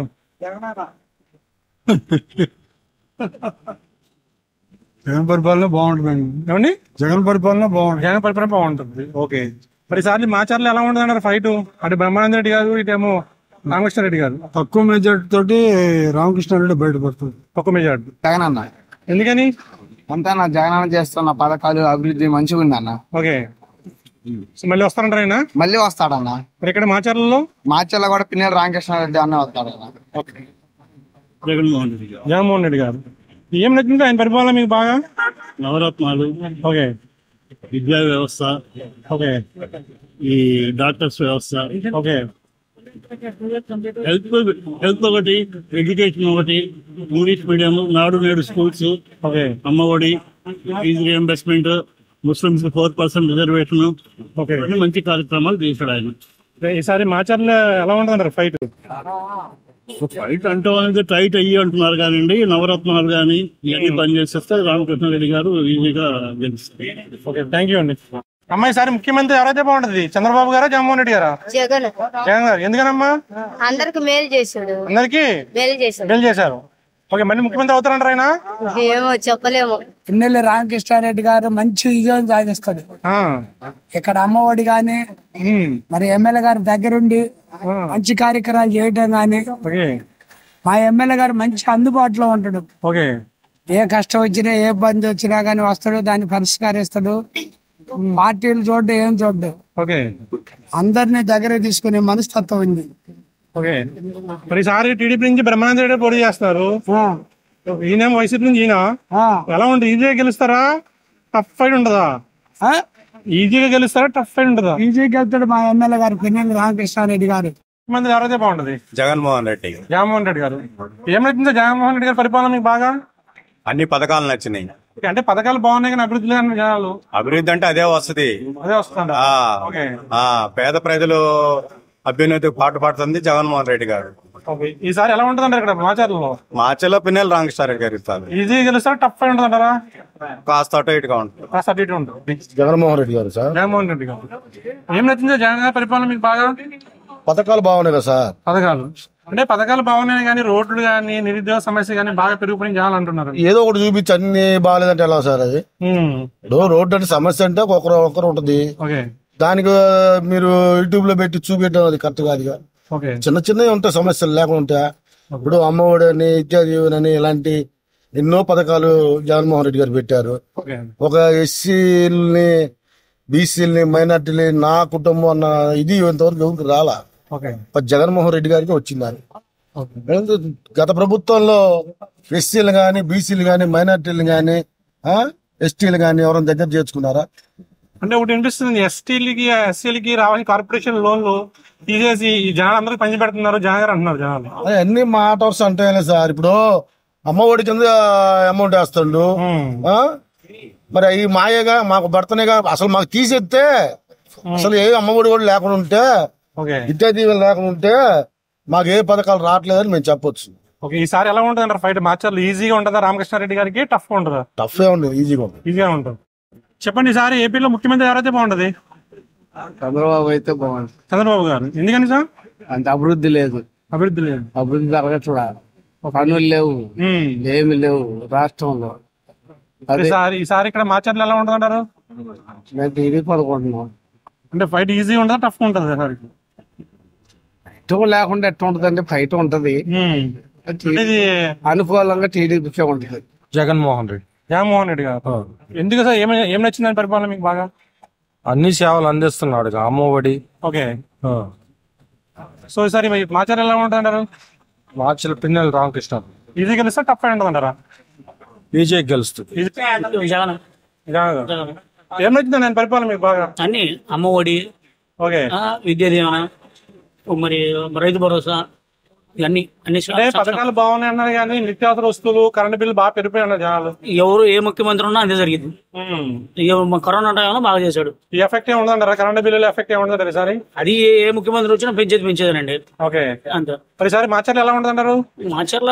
జగన్ పరిపాలన బాగుంటుందండి ఏమండి జగన్ పరిపాలన బాగుంటుంది జగన్ పరిపాలన బాగుంటుంది ఓకే మరి ఈసారి మాచర్లు ఎలా ఉంటుంది అంటారు ఫైట్ అటు బ్రహ్మానంద రెడ్డి గారు ఇటేమో రామకృష్ణ రెడ్డి గారు తక్కువ మెజార్టీ తోటి రామకృష్ణారెడ్డి బయటపడుతుంది తక్కువ మెజార్టీ జగన్ అన్న ఎందుకని అంతా నా జగన్ అన్న చేస్తున్న పథకాలు అభివృద్ధి మంచిగా ఉంది అన్న ఓకే సో మళ్ళీ వస్తారంటారు ఆయన మళ్ళీ వస్తాడన్న మరి ఇక్కడ మాచర్లలో మార్చిలో కూడా పిన్నెల రామకృష్ణారెడ్డి అన్న వస్తాడన్న జగన్మోహన్ రెడ్డి గారు జగన్మోహన్ రెడ్డి గారు ఏం నచ్చింది ఆయన పరిపాలన మీకు బాగా నవరత్నాలు ఓకే విద్యా వ్యవస్థ ఓకే ఈ డాక్టర్స్ వ్యవస్థ ఓకే హెల్త్ హెల్త్ ఒకటి ఎడ్యుకేషన్ ఒకటి English medium Nadu Nedu schools okay Amma Vodi fee reimbursement Muslims four percent reservation okay అన్ని మంచి కార్యక్రమాలు చేశాడు ఆయన ఈసారి మాచర్లు ఎలా ఉంటుంది ఫైట్ ఫైట్ అంటూ అనేది టైట్ అయ్యి అంటున్నారు కానివ్వండి నవరత్నాలు కానీ ఇవన్నీ పనిచేసేస్తే రామకృష్ణారెడ్డి గారు ఈజీగా గెలుస్తారు ఓకే థ్యాంక్ యూ అండి అమ్మాయి సారి ముఖ్యమంత్రి ఎవరైతే బాగుంటది చంద్రబాబు గారా జగన్మోహన్ రెడ్డి గారా జగన్ జగన్ గారు ఎందుకనమ్మా అందరికి మేలు చేశాడు అందరికి మేలు చేశాడు బిల్ చేశారు ఓకే మళ్ళీ ముఖ్యమంత్రి అవుతారంటారు ఆయన ఏమో చెప్పలేము ఎమ్మెల్యే రామకృష్ణారెడ్డి గారు మంచి విజయం సాధిస్తాడు ఇక్కడ అమ్మఒడి గాని మరి ఎమ్మెల్యే గారి దగ్గరుండి మంచి కార్యక్రమాలు చేయడం గాని మా ఎమ్మెల్యే గారు మంచి అందుబాటులో ఉంటాడు ఓకే ఏ కష్టం వచ్చినా ఏ ఇబ్బంది వచ్చినా గానీ వస్తాడు దాన్ని పరిష్కరిస్తాడు పార్టీలు చూడడం ఏం చూడడు ఓకే అందరినీ దగ్గర తీసుకునే మనస్తత్వం ఉంది ఓకే మరి ఈసారి టీడీపీ నుంచి బ్రహ్మానంద రెడ్డి పోటీ చేస్తున్నారు ఈయన వైసీపీ నుంచి ఈయన ఎలా ఉంటుంది ఈజీగా గెలుస్తారా టఫ్ ఫైట్ ఉంటుందా ఈజీగా గెలుస్తారా టఫ్ ఫైట్ ఉంటుందా ఈజీగా వెళ్తాడు మా ఎమ్మెల్యే గారు పిన్నెల్లి రామకృష్ణారెడ్డి గారు మంది ఎవరైతే బాగుంటది జగన్మోహన్ రెడ్డి జగన్మోహన్ రెడ్డి గారు ఏం నచ్చిందో జగన్మోహన్ రెడ్డి గారి పరిపాలన మీకు బాగా అన్ని పథకాలు నచ్చినాయి ఓకే, అంటే పథకాలు బాగున్నాయి కానీ అభివృద్ధి లేని జనాలు అభివృద్ధి అంటే అదే వస్తది అదే వస్తుందా ఆ, ఓకే ఆ, పేద ప్రజలు అభ్యున్నతికి పాటు పడుతుంది జగన్మోహన్ రెడ్డి గారు ఓకే ఈసారి ఎలా ఉంటుందంటారు ఇక్కడ మాచర్లలో మార్చిలో పిన్నెల రామకృష్ణారెడ్డి గారు ఇస్తారు ఈజీగా గెలుస్తారా టఫ్ ఫైట్ ఉంటుందంటారా కాస్త అటు ఇటుగా ఉంటుంది కాస్త అటు ఇటు ఉంటుంది జగన్మోహన్ రెడ్డి గారు సార్ జగన్మోహన్ రెడ్డి గారు ఏం నచ్చిందో జగన్ గారి పరిపాలన మీకు బాగా పథకాలు బాగున్నాయి కదా సార్ పథకాలు అంటే పథకాలు బాగున్నాయి కానీ రోడ్లు కానీ నిరుద్యోగ సమస్య కానీ బాగా పెరిగిపోయి జనాలు అంటున్నారు ఏదో ఒకటి చూపించి అన్ని బాగాలేదంటే ఎలా సార్ అది ఇప్పుడు రోడ్డు అంటే సమస్య అంటే ఒకరు ఒకరు ఉంటుంది ఓకే దానికి మీరు యూట్యూబ్ లో పెట్టి చూపించడం అది కరెక్ట్ కాదు ఇక. ఓకే చిన్న చిన్నవి ఉంటాయి సమస్యలు లేకుండా ఉంటాయి ఇప్పుడు అమ్మఒడి అని ఇత్యాది అని ఇలాంటి ఎన్నో పథకాలు జగన్మోహన్ రెడ్డి గారు పెట్టారు ఓకే ఒక ఎస్సీలని బీసీలని మైనార్టీని నా కుటుంబం అన్న ఇది ఇంతవరకు ఎవరికి రాలా ఓకే మరి జగన్మోహన్ రెడ్డి గారికి వచ్చింది అది ఎందుకు గత ప్రభుత్వంలో ఎస్సీలు గాని బీసీలు గాని మైనార్టీలు గాని ఎస్టీలు గాని ఎవరైనా దగ్గర చేర్చుకున్నారా అంటే ఒకటి అనిపిస్తుంది ఎస్టీలకి ఎస్సీలకి రావాల్సిన కార్పొరేషన్ లోన్లు తీసేసి ఈ జనాలు అందరికి పంచి పెడుతున్నారు జగన్ గారు అంటున్నారు జనాలు అదే అన్ని మాట వరుస అంటేనే సార్ ఇప్పుడు అమ్మ ఒడి కింద అమౌంట్ వేస్తాడు ఆ? మరి ఈ మాయగా మాకు భర్తనేగా అసలు మాకు తీసేస్తే అసలు ఏ అమ్మ ఒడి కూడా లేకుండా ఉంటే ఓకే విద్యా దీవెన లేకుండా ఉంటే మాకు ఏ పథకాలు రావట్లేదని మేము చెప్పొచ్చు ఓకే ఈసారి ఎలా ఉంటుంది అంటారు ఫైట్ మార్చర్లు ఈజీగా ఉంటుందా రామకృష్ణారెడ్డి గారికి టఫ్ ఉంటుందా టఫ్ ఏ ఉంది ఈజీగా ఉంది ఈజీగా ఉంటుంది చెప్పండి ఈసారి ఏపీలో ముఖ్యమంత్రి ఎవరైతే బాగుంటది చంద్రబాబు అయితే బాగుంది చంద్రబాబు గారు ఎందుకని సార్ అంత అభివృద్ధి లేదు అభివృద్ధి లేదు అభివృద్ధి జరగట్లా పనులు లేవు ఏమి లేవు రాష్ట్రంలో అదే ఈసారి ఈసారి ఇక్కడ మార్చర్లు ఎలా ఉంటుంది అంటారు మేము టీడీపీ అనుకుంటున్నాం అంటే ఫైట్ ఈజీ ఉంటుందా టఫ్ ఉంటుంది సార్ ఇష్టం లేకుండా ఎట్లా ఉంటది అంటే ఫైట్ ఉంటది ఇది అనుకూలంగా టీడీపీకే ఉంటది జగన్మోహన్ రెడ్డి జగన్మోహన్ రెడ్డి గారు ఎందుకు సార్ ఏమి ఏం నచ్చిందని పరిపాలన మీకు బాగా అన్ని సేవలు అందిస్తున్నాడు ఇక అమ్మఒడి ఓకే సో ఈసారి మీ మార్చర్ ఎలా ఉంటుంది అంటారు మార్చిల పిన్నెల రామకృష్ణ ఈజీ గెలిస్తే టఫ్ అయి ఉంటుంది అంటారా బీజేపీ గెలుస్తుంది జగన్ ఏం నచ్చింది నేను పరిపాలన మీకు బాగా అన్ని అమ్మఒడి ఓకే ఆ, విద్యా దీవెన మరి రైతు భరోసా ఇవన్నీ అన్ని అంటే పథకాలు బాగున్నాయి అన్నారు కానీ నిత్యావసర వస్తువులు కరెంట్ బిల్లు బాగా పెరిగిపోయి అన్నారు జనాలు ఎవరు ఏ ముఖ్యమంత్రి ఉన్నా అంతే జరిగింది ఇక మన కరోనా టైంలో బాగా చేశాడు ఈ ఎఫెక్ట్ ఏమి ఉండదంటారా కరెంట్ బిల్లులు ఎఫెక్ట్ ఏమి ఉండదు ఈసారి అది ఏ ఏ ముఖ్యమంత్రి వచ్చినా పెంచేది పెంచేదేనండి ఓకే అంతే మరి ఈసారి మార్చర్లు ఎలా ఉంటుందంటారు మాచర్ల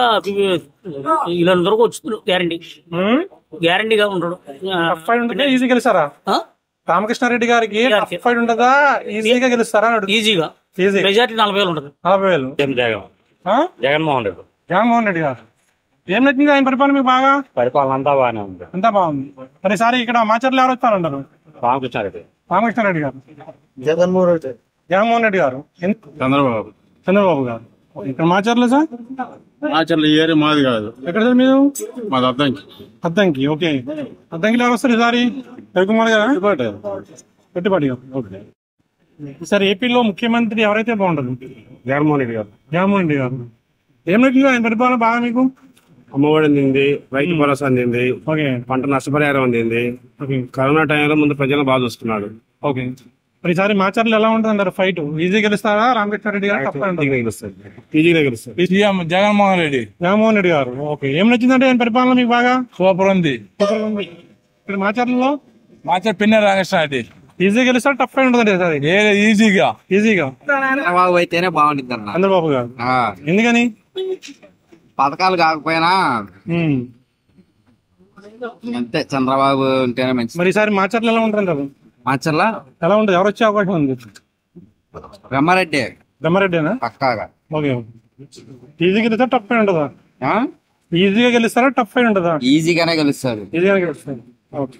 ఇలా వరకు వచ్చి గ్యారంటీ గ్యారంటీగా ఉంటాడు టఫ్ ఫైట్ ఉంటుంది ఈజీ గెలుస్తారా రామకృష్ణారెడ్డి గారికి టఫ్ ఫైట్ ఉంటుందా ఈజీగా గెలుస్తారా ఈజీగా ఈజీ మెజార్టీ నలభై వేలు ఉంటుంది నలభై వేలు జగన్ ఆ? జగన్మోహన్ రెడ్డి జగన్మోహన్ రెడ్డి గారు ఏం నచ్చింది ఆయన పరిపాలన మీకు బాగా పరిపాలన అంతా బాగానే ఉంది అంతా బాగుంది మరి ఈసారి ఇక్కడ మాచర్లు ఎవరు వస్తారంటారు రామకృష్ణారెడ్డి రామకృష్ణారెడ్డి గారు జగన్మోహన్ రెడ్డి జగన్మోహన్ రెడ్డి గారు ఎన్- చంద్రబాబు చంద్రబాబు గారు ఇక్కడ మాచర్లు సార్ ఆచరణ ఈ ఏరియా మాది కాదు ఎక్కడ సార్ మీరు మాది అద్దంకి అద్దంకి ఓకే అద్దంకిలో ఎవరు వస్తారు ఈసారి రవికుమార్ గారు పెట్టుబడి గారు ఓకే సార్ ఏపీలో ముఖ్యమంత్రి ఎవరైతే బాగుంటుంది జగన్మోహన్ రెడ్డి గారు జగన్మోహన్ రెడ్డి గారు ఏం నచ్చింది ఆయన పరిపాలన బాగా మీకు అమ్మఒడి అందింది రైతు భరోసా అందింది ఓకే పంట నష్టపరిహారం అందింది కరోనా టైంలో ముందు ప్రజలను బాగా చూస్తున్నాడు ఓకే మరి ఈసారి మాచర్లు ఎలా ఉంటుంది అంటారు ఫైట్ ఈజీ గెలుస్తారా రామకృష్ణారెడ్డి గారు తప్ప గెలుస్తుంది ఈజీగా గెలుస్తుంది జగన్మోహన్ రెడ్డి జగన్మోహన్ రెడ్డి గారు ఓకే ఏం నచ్చిందంటే ఆయన పరిపాలన మీకు బాగా సూపర్ ఉంది సూపర్ ఉంది ఇక్కడ మాచర్లలో మార్చల్ పిన్నెల రామకృష్ణ రెడ్డి ఈజీ గెలుస్తారు టఫ్ అయి ఉంటుంది సార్ ఈజీగా ఈజీగా చంద్రబాబు అయితేనే బాగుంటుంది అన్న చంద్రబాబు గారు ఎందుకని పథకాలు కాకపోయినా అంతే చంద్రబాబు ఉంటేనే మంచిది మరి ఈసారి మాచర్లు ఎలా ఉంటారంటారు మాచర్ల ఎలా ఉంటుంది ఎవరు వచ్చే అవకాశం ఉంది బ్రహ్మారెడ్డి బ్రహ్మారెడ్డినా పక్కాగా ఓకే ఈజీగా గెలిస్తే టఫ్ అయి ఉంటుందా ఈజీగా గెలుస్తారా టఫ్ అయి ఉంటుందా ఈజీగానే గెలుస్తారు ఈజీగానే గెలుస్తారు ఓకే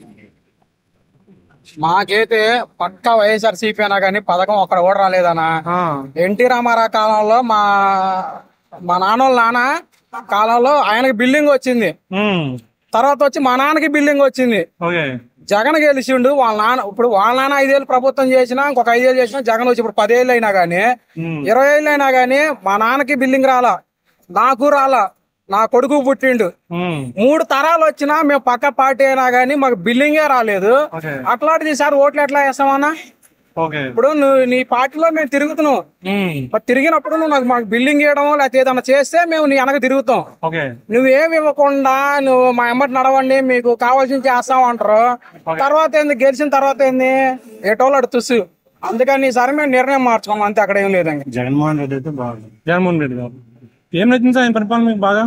మాకైతే పక్క వైఎస్ఆర్ సిపి అయినా కానీ పథకం ఒక్కడ కూడా రాలేదనా ఎన్టీ రామారావు కాలంలో మా మా నాన్న వాళ్ళ నాన్న కాలంలో ఆయనకి బిల్డింగ్ వచ్చింది తర్వాత వచ్చి మా నాన్నకి బిల్డింగ్ వచ్చింది ఓకే జగన్ గెలిచిండు వాళ్ళ నాన్న ఇప్పుడు వాళ్ళ నాన్న ఐదేళ్ళు ప్రభుత్వం చేసినా ఇంకొక ఐదేళ్ళు చేసినా జగన్ వచ్చి ఇప్పుడు పదేళ్ళు అయినా గానీ ఇరవై ఏళ్ళు అయినా గానీ మా నాన్నకి బిల్డింగ్ రాలా నాకు రాలా నా కొడుకు పుట్టిండు మూడు తరాలు వచ్చినా మేము పక్క పార్టీ అయినా గానీ మాకు బిల్డింగే రాలేదు అట్లాంటిది సార్ ఓట్లు ఎట్లా వేస్తామన్నా ఓకే ఇప్పుడు నువ్వు నీ పార్టీలో మేము తిరుగుతున్నాం మరి తిరిగినప్పుడు నువ్వు నాకు మాకు బిల్డింగ్ ఇవ్వడం లేకపోతే ఏదైనా చేస్తే మేము నీ వెనక తిరుగుతాం ఓకే నువ్వేమి ఇవ్వకుండా నువ్వు మా ఎమ్మటి నడవండి మీకు కావాల్సింది చేస్తాం అంటారు తర్వాత ఏంది గెలిచిన తర్వాత ఏంది ఏటోళ్ళు అటు తుసు అందుకని ఈసారి మేము నిర్ణయం మార్చుకోం అంతే అక్కడ ఏం లేదండి జగన్మోహన్ రెడ్డి అయితే బాగుంది జగన్మోహన్ రెడ్డి గారు ఏం నచ్చింది సార్ ఆయన పరిపాలన మీకు బాగా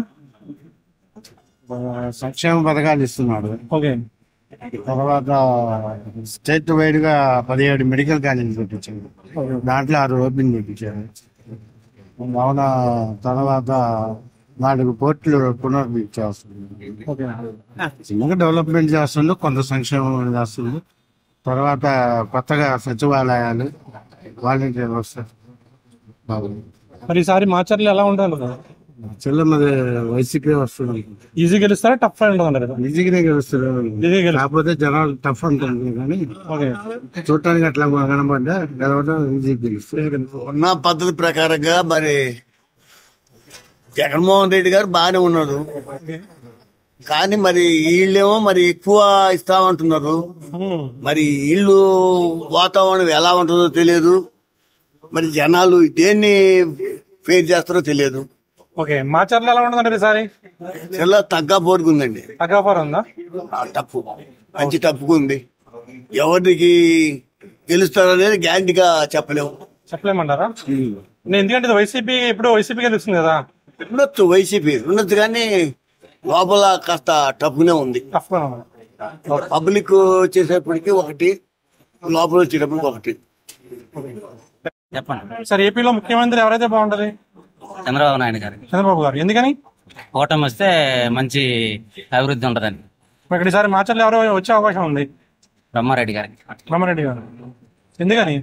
సంక్షేమ పథకాలు ఇస్తున్నాడు ఓకే తర్వాత స్టేట్ వైడ్ గా పదిహేడు మెడికల్ కాలేజీలు పెట్టించాడు దాంట్లో ఆరు ఓపెన్ చేయించారు అవున తర్వాత నాలుగు పోర్టులు పునర్నిర్మించేస్తుంది ఓకే చిన్నగా డెవలప్మెంట్ చేస్తుండు కొంత సంక్షేమం చేస్తుంది తర్వాత కొత్తగా సచివాలయాలు వాలంటీర్ వస్తారు బాగుంది మరి ఈసారి మాచర్లు ఎలా ఉంటుంది చెల్లమ్మది వైసీపీ వస్తుంది ఈజీ గెలుస్తారా టఫ్ అయి ఉంటుంది అంటారు ఈజీగానే గెలుస్తారు కాకపోతే జనాలు టఫ్ ఉంటుంది కానీ ఓకే చూడటానికి అట్లా కనబడ్డా గెలవడం ఈజీ గెలుస్తారు ఉన్న పద్ధతి ప్రకారంగా మరి జగన్మోహన్ రెడ్డి గారు బాగానే ఉన్నారు కానీ మరి వీళ్ళేమో మరి ఎక్కువ ఇస్తామంటున్నారు మరి ఇల్లు వాతావరణం ఎలా ఉంటుందో తెలియదు మరి జనాలు దేన్ని ఫేస్ చేస్తారో తెలియదు ఓకే మాచర్లు ఎలా ఉంటుంది ఈసారి చాలా తగ్గ పోరుకుందండి తగ్గాఫర్ ఉందా టప్పు మంచి టప్పుకుంది ఎవరికి గెలుస్తారనేది గ్యారంటీగా చెప్పలేము చెప్పలేమంటారా నేను ఎందుకంటే ఇది వైసీపీ ఇప్పుడు వైసీపీ గెలుస్తుంది కదా ఉండొచ్చు వైసీపీ ఉండొచ్చు కానీ లోపల కాస్త టఫ్గానే ఉంది పబ్లిక్ వచ్చేసేపటికి ఒకటి లోపల వచ్చేటప్పటికి ఒకటి చెప్పండి సార్ ఏపీలో ముఖ్యమంత్రి ఎవరైతే బాగుంటది చంద్రబాబు నాయుడు గారు చంద్రబాబు గారు ఎందుకని ఓటమి వస్తే మంచి అభివృద్ధి ఉంటదని మరి ఇక్కడ ఈసారి మాచర్లు ఎవరో వచ్చే అవకాశం ఉంది బ్రహ్మారెడ్డి గారికి బ్రహ్మారెడ్డి గారు ఎందుకని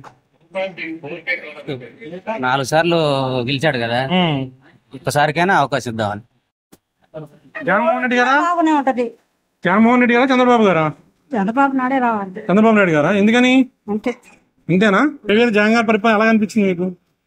నాలుగు సార్లు గెలిచాడు కదా ఒక్కసారికైనా అవకాశం ఇద్దామని జగన్మోహన్ రెడ్డి గారా బాగానే ఉంటది జగన్మోహన్ రెడ్డి గారా చంద్రబాబు గారా చంద్రబాబు నాడే రావాలి చంద్రబాబు నాయుడు గారా ఎందుకని అంతే అంతేనా ప్రజలు జగన్ గారి పరిపాలన ఎలా అనిపించింది మీకు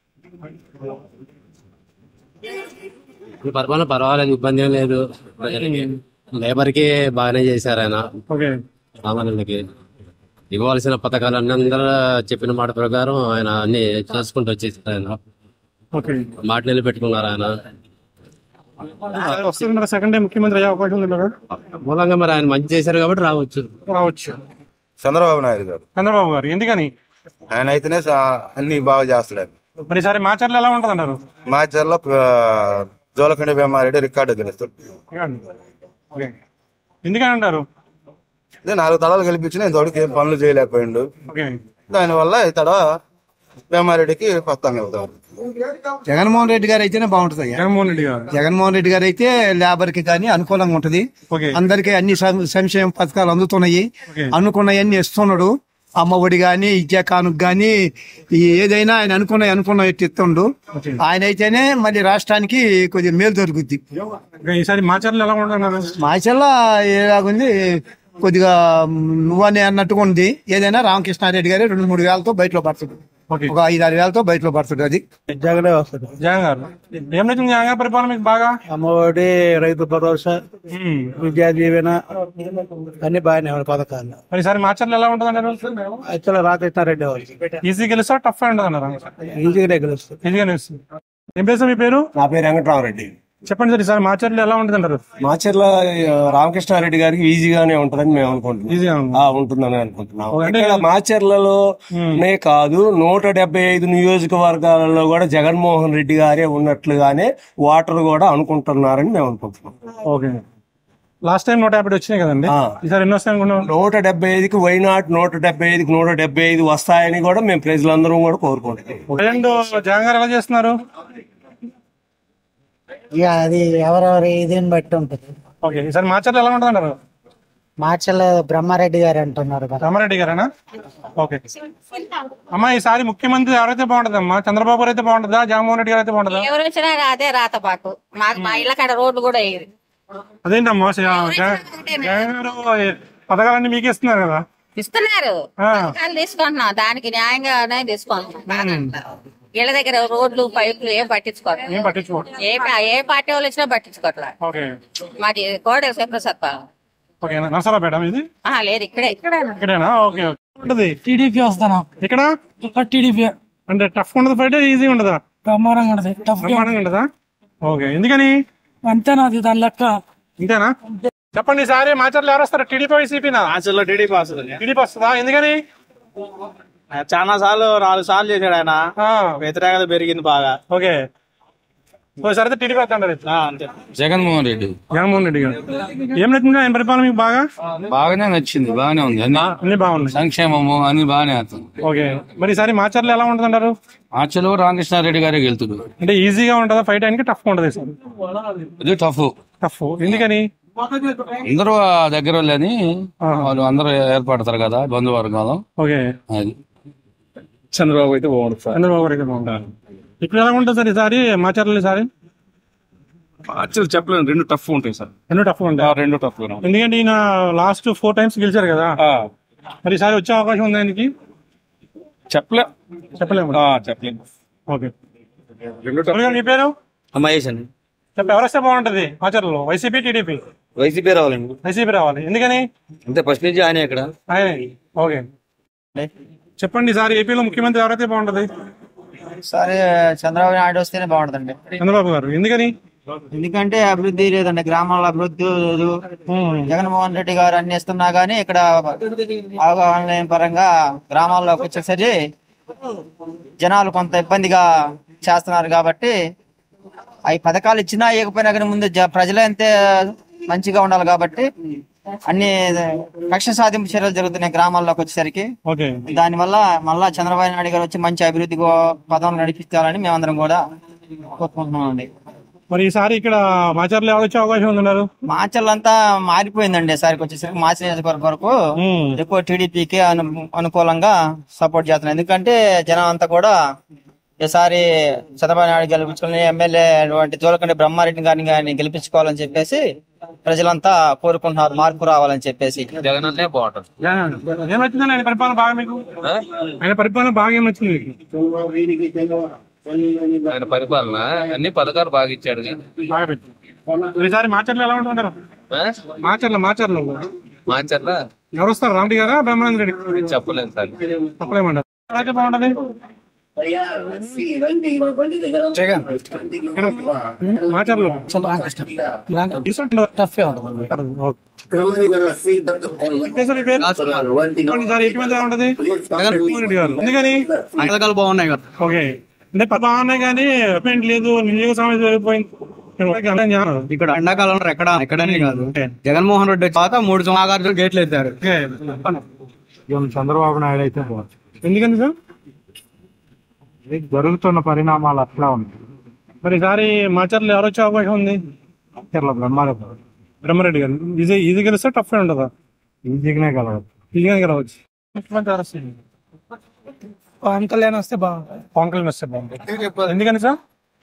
ఈ పరిపాలన పర్వాలేదు ఇబ్బంది ఏం లేదు ప్రజలకి లేబర్ కి బాగానే చేశారు ఆయన ఓకే సామాన్యులకి ఇవ్వాల్సిన పథకాలు అన్ని అందరూ చెప్పిన మాట ప్రకారం ఆయన అన్ని చేసుకుంటూ వచ్చేసారు ఆయన ఓకే మాట నిలబెట్టుకున్నారు ఆయన వస్తున్నారు సెకండ్ టైం ముఖ్యమంత్రి అయ్యే అవకాశం ఉంది కదా మూలంగా మరి ఆయన మంచి చేశారు కాబట్టి రావచ్చు రావచ్చు చంద్రబాబు నాయుడు గారు చంద్రబాబు గారు ఎందుకని ఆయన అయితేనే సా- అన్ని బాగా చేస్తున్నాడు మరి ఈసారి మాచర్లు ఎలా ఉంటుంది అంటారు మా చర్ల జోలకండి భీమారెడ్డి రికార్డు గెలుస్తాడు ఓకే ఎందుకని అంటారు ఇదే నాలుగు తడాలు గెలిపించిన ఇంతవరకు ఏం పనులు చేయలేకపోయిండు ఓకే దానివల్ల ఇతడ భీమారెడ్డికి కొత్తంగా వెళ్తాడు జగన్మోహన్ రెడ్డి గారు అయితేనే బాగుంటది జగన్మోహన్ రెడ్డి గారు జగన్మోహన్ రెడ్డి గారు అయితే లేబర్ కి కానీ అనుకూలంగా ఉంటది అందరికి అన్ని సం- సంక్షేమ పథకాలు అందుతున్నాయి అనుకున్నవన్నీ ఇస్తున్నాడు అమ్మ ఒడి గాని ఇచ్చే కానుక గాని ఈ ఏదైనా ఆయన అనుకున్న అనుకున్న ఇస్తుండు ఆయన అయితేనే మళ్ళీ రాష్ట్రానికి కొద్దిగా మేలు దొరుకుద్ది ఓకే, ఈసారి మాచర్లు ఎలా ఉంటున్నారు మాచల్లా ఎలాగుంది కొద్దిగా నువ్వని అన్నట్టుగా ఉంది ఏదైనా రామకృష్ణారెడ్డి గారు రెండు మూడు వేలతో బయటలో పడుతుంది ఒక ఐదు ఆరు వేలతో బయటలో పడుతుంది అది జగనే వస్తుంది జగన్ గారు ఏం నచ్చింది జగన్ గారి పరిపాలన మీకు బాగా అమ్మఒడి రైతు భరోసా విద్యా దీవెన అన్ని బాగానే ఉన్నాయి పథకాలు మరి ఈసారి మాచర్లు ఎలా ఉంటుంది అంటారు అయితే రామకృష్ణారెడ్డి వాళ్ళు ఈజీ గెలుస్తా టఫ్ ఉంటుంది అన్నారు ఈజీగానే గెలుస్తుంది ఈజీగా గెలుస్తుంది ఏం పేరు సార్ మీ పేరు నా పేరు వెంకటరామరెడ్డి చెప్పండి సార్ ఈసారి మాచర్లు ఎలా ఉంటుంది అంటారు మాచర్ల ఆ, రామకృష్ణారెడ్డి గారికి ఈజీగానే ఉంటదని మేము అనుకుంటున్నాం ఈజీగా ఆ, ఉంటుందని అనుకుంటున్నాం ఓ, అంటే- ఇక్కడ మాచర్లలో నే కాదు నూట డెబ్బై ఐదు నియోజకవర్గాలలో కూడా జగన్మోహన్ రెడ్డి గారే ఉన్నట్లుగానే ఓటర్ కూడా అనుకుంటున్నారని మేము అనుకుంటున్నాం ఓకే లాస్ట్ టైం నూట యాభై వచ్చినాయి కదండి ఈసారి ఎన్ని వస్తాయి అనుకున్నాం నూట డెబ్బై ఐదుకి వైనాట్ నూట డెబ్బై ఐదుకి నూట డెబ్బై ఐదు వస్తాయని కూడా మేము ప్రజలందరం కూడా కోరుకుంటాం ప్రజెంట్ జగన్ గారు ఎలా చేస్తున్నారు ఇక అది ఎవరెవరి ఇదిని బట్టి ఉంటుంది ఓకే ఈసారి మాచర్లు ఎలా ఉంటుంది అంటారు మార్చల్ బ్రహ్మారెడ్డి గారు అంటున్నారు కదా రామారెడ్డి గారేనా ఓకే అమ్మా ఈసారి ముఖ్యమంత్రి ఎవరైతే బాగుంటుందమ్మా చంద్రబాబు గారు అయితే బాగుంటుందా జగన్మోహన్ రెడ్డి గారు అయితే బాగుంటుందా ఎవరు వచ్చినా అదే రాత పాకు మాకు మా ఇళ్ళ కాడ రోడ్లు కూడా వేయరు అదేంటమ్మా అసలు జగన్ జగన్ గారు పథకాలన్నీ మీకే ఇస్తున్నారు కదా ఇస్తున్నారు ఆ. పథకాలు తీసుకుంటున్నాం దానికి న్యాయంగానే తీసుకుంటున్నాం ఇళ్ళ దగ్గర రోడ్లు పైపులు ఏం పట్టించుకోరు ఏం పట్టించుకోరు ఏ పా- ఏ పార్టీ వాళ్ళు వచ్చినా పట్టించుకోవట్లే ఓకే మాది కోడెల శంకరసత్వం ఓకే నరసరాపేట ఇది ఆహా, లేదు ఇక్కడే ఇక్కడే ఇక్కడేనా ఓకే ఓకే ఉంటుంది టీడీపీ వస్తాను ఇక్కడ ఇక్కడ టీడీపీ అంటే టఫ్ ఉండదు ఫైట్ ఈజీ ఉండదా బ్రహ్మాండంగా ఉంటది టఫ్ బ్రహ్మాండంగా ఉండదా ఓకే ఎందుకని అంతేనాది దాని లెక్క ఇంతేనా చెప్పండి ఈసారి మాచర్లు ఎవరు వస్తారు టీడీపీ వైసీపీనా ఆచర్లో టీడీపీ వస్తుంది టీడీపీ వస్తుందా ఎందుకని చాలా సార్లు నాలుగు సార్లు చేశాడు ఆయన వ్యతిరేకత పెరిగింది బాగా ఓకే ఓసారి అయితే టీడీపీ వస్తుంటారు అంతే జగన్మోహన్ రెడ్డి జగన్మోహన్ రెడ్డి గారు ఏం నచ్చింది ఆయన పరిపాలన మీకు బాగా బాగానే నచ్చింది బాగానే ఉంది అన్ని అన్ని బాగున్నాయి సంక్షేమము అన్ని బాగానే అవుతుంది ఓకే మరి ఈసారి మాచర్లు ఎలా ఉంటుంది అంటారు ఆచలో రామకృష్ణారెడ్డి గారే గెలుతుడు అంటే ఈజీగా ఉంటుందా ఫైట్ ఆయనకి టఫ్ ఉంటుంది సార్ ఇది టఫ్ టఫ్ ఎందుకని అందరూ ఆ దగ్గర వాళ్ళని వాళ్ళు అందరూ ఏర్పడతారు కదా బంధువర్గాలు ఓకే అది చంద్రబాబు అయితే బాగుంటుంది సార్ చంద్రబాబు గారు అయితే బాగుంటారు ఇక్కడ ఎలా ఉంటుంది సార్ ఈసారి మాచర్లు ఈసారి యాక్చువల్ చెప్పలేను రెండు టఫ్ ఉంటాయి సార్ రెండు టఫ్ ఉంటాయి రెండు టఫ్ ఎందుకంటే ఈయన లాస్ట్ ఫోర్ టైమ్స్ గెలిచారు కదా మరి ఈసారి వచ్చే అవకాశం ఉంది ఆయనకి చెప్పలే చెప్పలేము చెప్పలేము ఓకే రెండు మురళి గారు, మీ పేరు మహేష్ అండి చెప్ప ఎవరు వస్తే బాగుంటది మాచర్లలో వైసీపీ టీడీపీ వైసీపీ రావాలండి వైసీపీ రావాలి ఎందుకని అంతే ఫస్ట్ నుంచి ఆయన ఇక్కడ ఆయనే ఓకే చెప్పండి సార్ ఏపీలో ముఖ్యమంత్రి ఎవరైతే బాగుంటది సరే చంద్రబాబు నాయుడు వస్తేనే బాగుంటుందండి చంద్రబాబు గారు ఎందుకని ఎందుకంటే అభివృద్ధి లేదండి గ్రామాల అభివృద్ధి లేదు జగన్మోహన్ రెడ్డి గారు అన్ని ఇస్తున్నా గానీ ఇక్కడ అవగాహన లేని పరంగా గ్రామాల్లోకి వచ్చేసరి జనాలు కొంత ఇబ్బందిగా చేస్తున్నారు కాబట్టి అవి పథకాలు ఇచ్చినా ఇవ్వకపోయినా కానీ ముందు జ- ప్రజలే అంతే మంచిగా ఉండాలి కాబట్టి అన్ని కక్ష సాధింపు చర్యలు జరుగుతున్నాయి గ్రామాల్లోకి వచ్చేసరికి ఓకే దానివల్ల మళ్ళా చంద్రబాబు నాయుడు గారు వచ్చి మంచి అభివృద్ధి పదం నడిపించాలని మేమందరం కూడా కోరుకుంటున్నాం అండి మరి ఈసారి ఇక్కడ మాచర్లు ఎవరు వచ్చే అవకాశం ఉందన్నారు మాచర్లంతా మారిపోయిందండి ఈసారికి వచ్చేసరికి మాచి నియోజకవర్గం వరకు ఎక్కువ టీడీపీకి అను అనుకూలంగా సపోర్ట్ చేస్తున్నారు ఎందుకంటే జనం అంతా కూడా ఈసారి చంద్రబాబు నాయుడు గెలిపించుకుని ఎమ్మెల్యే అటువంటి జోలకండి బ్రహ్మారెడ్డి గారిని గారిని గెలిపించుకోవాలని చెప్పేసి ప్రజలంతా కోరుకుంటున్నారు మార్పు రావాలని చెప్పేసి జగన్ అన్నే బాగుంటుంది ఏం నచ్చిందండి ఆయన పరిపాలన బాగా మీకు ఆయన పరిపాలన బాగా ఏం నచ్చింది మీకు ఆయన పరిపాలన అన్ని పథకాలు బాగా ఇచ్చాడు బాగా పెట్టి ఈసారి మాచర్లు ఎలా ఉంటున్నారు మాచర్ల మాచర్లు మాచర్ల ఎవరు వస్తారు రామరెడ్డి గారా బ్రహ్మానంద రెడ్డి చెప్పలేదు సార్ చెప్పలేమంటారు అయితే బాగుంటది జగన్ మాచర్లు టఫ్ ఎందుకని పథకాలు బాగున్నాయి కదా ఓకే అంటే ప- బాగున్నాయి కానీ పేమెంట్ లేదు నియోజక సమస్య వెళ్ళిపోయింది ఇక్కడ ఎండాకాలం ఎక్కడ ఎక్కడనే కాదు జగన్మోహన్ రెడ్డి తర్వాత మూడు నాగార్జున గేట్లు ఎత్తారు చంద్రబాబు నాయుడు అయితే బాగుంది ఎందుకని సార్ ఇది జరుగుతున్న పరిణామాలు అట్లా ఉంది మరి ఈసారి మాచర్లు ఎవరు వచ్చే అవకాశం ఉంది చర్ల బ్రహ్మారెడ్డి బ్రహ్మారెడ్డి గారు ఇది ఇది గెలిస్తే టఫ్ ఉంటుందా ఈజీగానే కలవచ్చు ఈజీగా గెలవచ్చు ముఖ్యమంత్రి ఎవరు వస్తారు? పవన్ కళ్యాణ్ వస్తే బాగుంటుంది పవన్ కళ్యాణ్ వస్తే బాగుంటుంది ఎందుకని సార్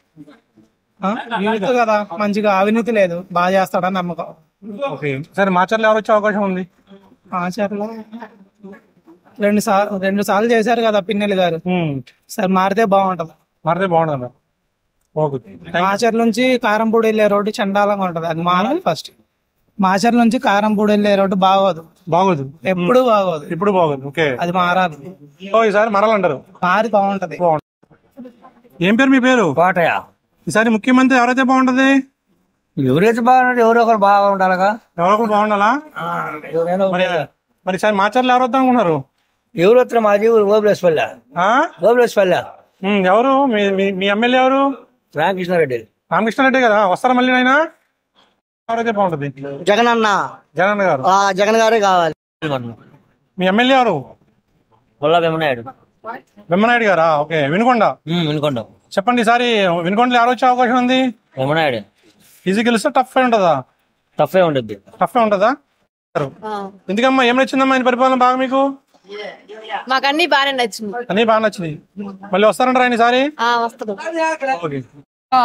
యూత్ కదా మంచిగా అవినీతి లేదు బాగా చేస్తాడని నమ్మకం ఓకే సరే మాచర్లు ఎవరు వచ్చే అవకాశం ఉంది ఆచార్యలో రెండు సార్లు రెండు సార్లు చేశారు కదా పిన్నెల్లి గారు సరే మారితే బాగుంటది మారితే బాగుంటుంది ఓకే మాచర్ నుంచి కారంపూడి వెళ్ళే రోడ్డు చండాలంగా ఉంటది అది మారాలి ఫస్ట్ మాచర్ నుంచి కారంపూడి వెళ్ళే రోడ్డు బాగోదు బాగోదు ఎప్పుడు బాగోదు ఇప్పుడు బాగోదు ఓకే అది మారాలి ఓ ఈసారి మరాలంటారు మారి బాగుంటది ఏం పేరు మీ పేరు కోటయ్య ఈసారి ముఖ్యమంత్రి ఎవరైతే బాగుంటది ఎవరైతే బాగున్నాడు ఎవరో ఒకరు బాగా ఉండాలిగా ఎవరో ఒకరు బాగుండాలా మరి మరి ఈసారి మాచర్లు ఎవరు వద్దాం అనుకున్నారు ఎవరు వస్తారు మాది ఓబులేశ్వల్ల ఓబులేశ్వల్ల ఎవరు మీ మీ- మీ ఎమ్మెల్యే ఎవరు రామకృష్ణారెడ్డి రామకృష్ణారెడ్డి కదా వస్తారా మళ్ళీ ఆయన ఎవరైతే బాగుంటది జగన్ అన్న జగన్ గారు ఆ, జగన్ గారే కావాలి మీ ఎమ్మెల్యే ఎవరు బొల్ల వెమ్మనాయుడు వెమ్మనాయుడు గారా ఓకే వినుకొండ వినుకొండ చెప్పండి ఈసారి వినుకొండలో ఎవరు వచ్చే అవకాశం ఉంది వెమ్మనాయుడు ఈజీ గెలిస్తే టఫ్ ఉంటుందా టఫే ఉంటుంది టఫ్ ఉంటుందా ఎందుకమ్మా ఏం నచ్చిందమ్మా ఆయన పరిపాలన బాగా మీకు మాకు అన్ని బాగానే నచ్చింది అన్ని బాగా నచ్చింది మళ్ళీ వస్తారంటారా ఆయన ఈసారి ఆ, వస్తాడు ఓకే ఆ,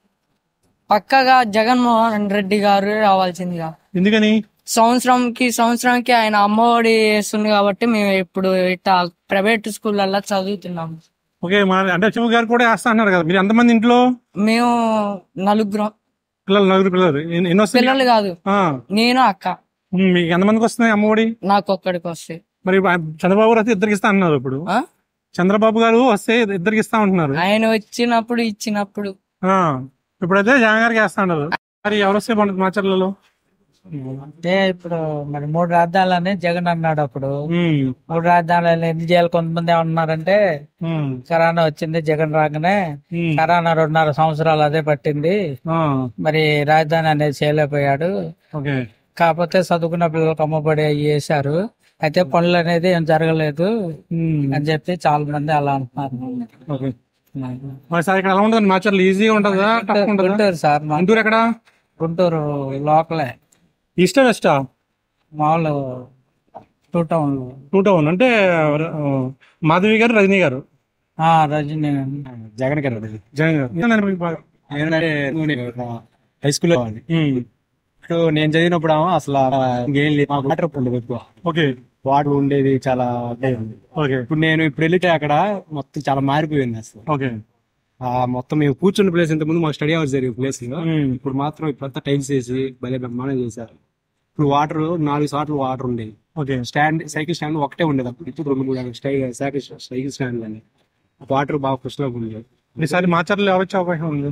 పక్కగా జగన్మోహన్ రెడ్డి గారు రావాల్సిందిగా ఎందుకని సంవత్సరంకి సంవత్సరానికి ఆయన అమ్మఒడి వేస్తుంది కాబట్టి మేము ఇప్పుడు ఇట్లా ప్రైవేట్ స్కూళ్ళల్లో చదువుతున్నాం ఓకే మా అంటే చిమ్మ గారు కూడా వేస్తా అన్నారు కదా మీరు ఎంతమంది ఇంట్లో మేము నలుగురం పిల్లలు నలుగురు పిల్లలు ఎన్ని ఎన్ని వస్తాయి పిల్లలు కాదు ఆ. నేను అక్క ఉమ్, మీకు ఎంతమందికి వస్తున్నాయి అమ్మఒడి నాకు ఒక్కడికి వస్తాయి మరి ఆ చంద్రబాబు గారు అయితే ఇద్దరికి ఇస్తా అన్నారు ఇప్పుడు చంద్రబాబు గారు వస్తే ఇద్దరికి ఇస్తా ఉంటున్నారు ఆయన వచ్చినప్పుడు ఇచ్చినప్పుడు ఆ, ఇప్పుడైతే జగన్ గారికి వేస్తా ఉన్నారు మరి ఎవరు వస్తే బాగుంటుంది మాచర్లలో అంటే ఇప్పుడు మరి మూడు రాజధానులని జగన్ అన్నాడు అప్పుడు మూడు రాజధానులు ఎందుకు చేయాలి కొంతమంది ఏమన్నారంటే కరోనా వచ్చింది జగన్ రాగానే కరోనా రెండున్నర సంవత్సరాలు అదే పట్టింది మరి రాజధాని అనేది చేయలేకపోయాడు ఓకే కాకపోతే చదువుకున్న పిల్లలకు అమ్మబడి అవి వేశారు అయితే పనులు అనేది ఏం జరగలేదు అని చెప్పి చాలా మంది అలా అంటున్నారు ఓకే మరి సార్ ఇక్కడ ఎలా ఉంటుంది మాచర్లు ఈజీగా ఉంటుందా టఫ్ ఉంటుందా గుంటూరు సార్ మా- గుంటూరు ఎక్కడ గుంటూరు లోకలే ఈస్టా వెస్టా మామూలు టూ టౌన్ టూ టౌన్ అంటే ఆ, మాధవి గారు రజనీ గారు రజనీ జగన్ గారు జగన్ గారు ఏంటంటే మీకు బాగా? ఏంటంటే హై స్కూల్లో ఇప్పుడు నేను చదివినప్పుడు ఏమో అసలు ఇంకేం లేదు మాకు వాటర్ ఉండేది ఎక్కువ ఓకే వాటర్ ఉండేది చాలా ఉండేది ఓకే ఇప్పుడు నేను ఇప్పుడు వెళ్తే అక్కడ మొత్తం చాలా మారిపోయింది అసలు ఓకే ఆ మొత్తం మేము కూర్చున్న ప్లేస్ ఇంత ముందు మాకు స్టడీ అవర్స్ జరిగే ప్లేస్ ఇప్పుడు మాత్రం ఇప్పుడంతా టైల్స్ వేసి భలే బ్రహ్మాండం చేశారు ఇప్పుడు వాటర్ నాలుగు సార్లు వాటర్ ఉండేది ఓకే స్టాండ్ సైకిల్ స్టాండ్ ఒకటే ఉండేది అప్పుడు ఇప్పుడు రెండు మూడు స్టై సైకిల్ సైకిల్ స్టాండ్ అని వాటర్ బాగా కృష్ణగా ఉండేది ఈసారి మాచర్లు ఎవరు వచ్చే అవకాశం ఉంది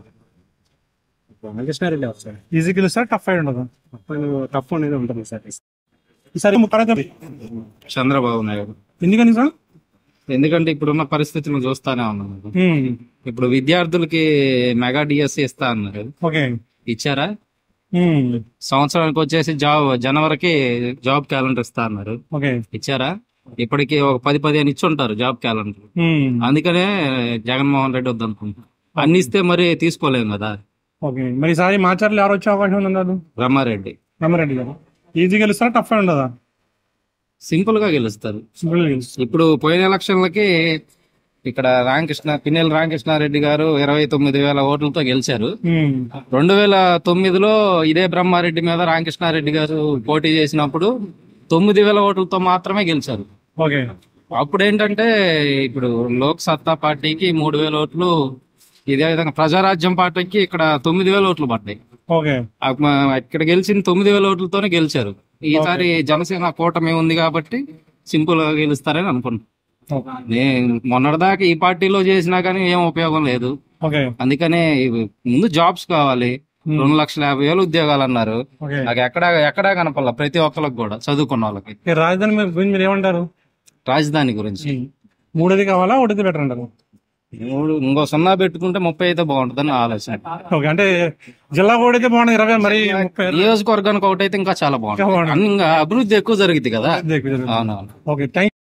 రామకృష్ణారెడ్డి వస్తారు ఈజీ గెలుస్తారు టఫ్ అయి ఉండదు టఫ్ అనేది ఉంటుంది సార్ ఈసారి ముఖ్యమంత్రి చంద్రబాబు నాయుడు ఎందుకని సార్ ఎందుకంటే ఇప్పుడున్న పరిస్థితులను చూస్తానే ఉన్నాను ఉమ్, ఇప్పుడు విద్యార్థులకి మెగా డిఎస్సి ఇస్తా అన్నారు ఓకే ఇచ్చారా ఉమ్, సంవత్సరానికి వచ్చేసి జాబ్ జనవరికి జాబ్ క్యాలెండర్ ఇస్తా అన్నారు ఓకే ఇచ్చారా ఇప్పటికి ఒక పది పదిహేను ఇచ్చి ఉంటారు జాబ్ క్యాలెండర్ ఉమ్, అందుకనే జగన్మోహన్ రెడ్డి వద్దనుకుంటున్నాను అన్ని ఇస్తే మరి తీసుకోలేము కదా ఓకే మరి ఈసారి మాచర్లు ఎవరు వచ్చే అవకాశం ఉంది అన్నారు రమారెడ్డి రామారెడ్డి గారు ఈజీ గెలుస్తారా టఫ్ అయి ఉండదా సింపుల్ గా గెలుస్తారు సింపుల్ గా గెలుస్తారు ఇప్పుడు పోయిన ఎలక్షన్లకి ఇక్కడ రామకృష్ణ పిన్నెల రామకృష్ణారెడ్డి గారు ఇరవై తొమ్మిది వేల ఓట్లతో గెలిచారు ఉమ్, రెండు వేల తొమ్మిదిలో ఇదే బ్రహ్మారెడ్డి మీద రామకృష్ణారెడ్డి గారు పోటీ చేసినప్పుడు తొమ్మిది వేల ఓట్లతో మాత్రమే గెలిచారు ఓకే అప్పుడు ఏంటంటే ఇప్పుడు లోక్ సత్తా పార్టీకి మూడు వేల ఓట్లు ఇదే విధంగా ప్రజారాజ్యం పార్టీకి ఇక్కడ తొమ్మిది వేల ఓట్లు పడ్డాయి ఓకే ఆ మ- ఇక్కడ గెలిచిన తొమ్మిది వేల ఓట్లతోనే గెలిచారు ఈసారి జనసేన కూటమి ఉంది కాబట్టి సింపుల్ గా గెలుస్తారని అనుకుంటున్నాను నేను మొన్నటిదాకా ఈ పార్టీలో చేసినా కానీ ఏం ఉపయోగం లేదు ఓకే అందుకనే ఇవి ముందు జాబ్స్ కావాలి రెండు లక్షల యాభై వేలు ఉద్యోగాలు అన్నారు ఓకే. నాకు ఎక్కడా ఎక్కడా కనపడాల ప్రతి ఒక్కరికి కూడా చదువుకున్న వాళ్ళకి ఈ రాజధాని మీద- గురించి మీరు ఏమంటారు రాజధాని గురించి మూడోది కావాలా ఒకటిది బెటర్ అంటారు మూడు ఇంకో సున్నా పెట్టుకుంటే ముప్పై అయితే బాగుంటుందని నా ఆలోచన ఓకే అంటే జిల్లా కూడా అయితే బాగుంది ఇరవై మరి ముప్పై నియోజకవర్గానికి ఒకటైతే ఇంకా చాలా బాగుంటుంది అన్ని ఇంకా అభివృద్ధి ఎక్కువ జరుగుతుంది కదా ఎక్కువ జరుగుతుంది. అవునవును ఓకే థ్యాంక్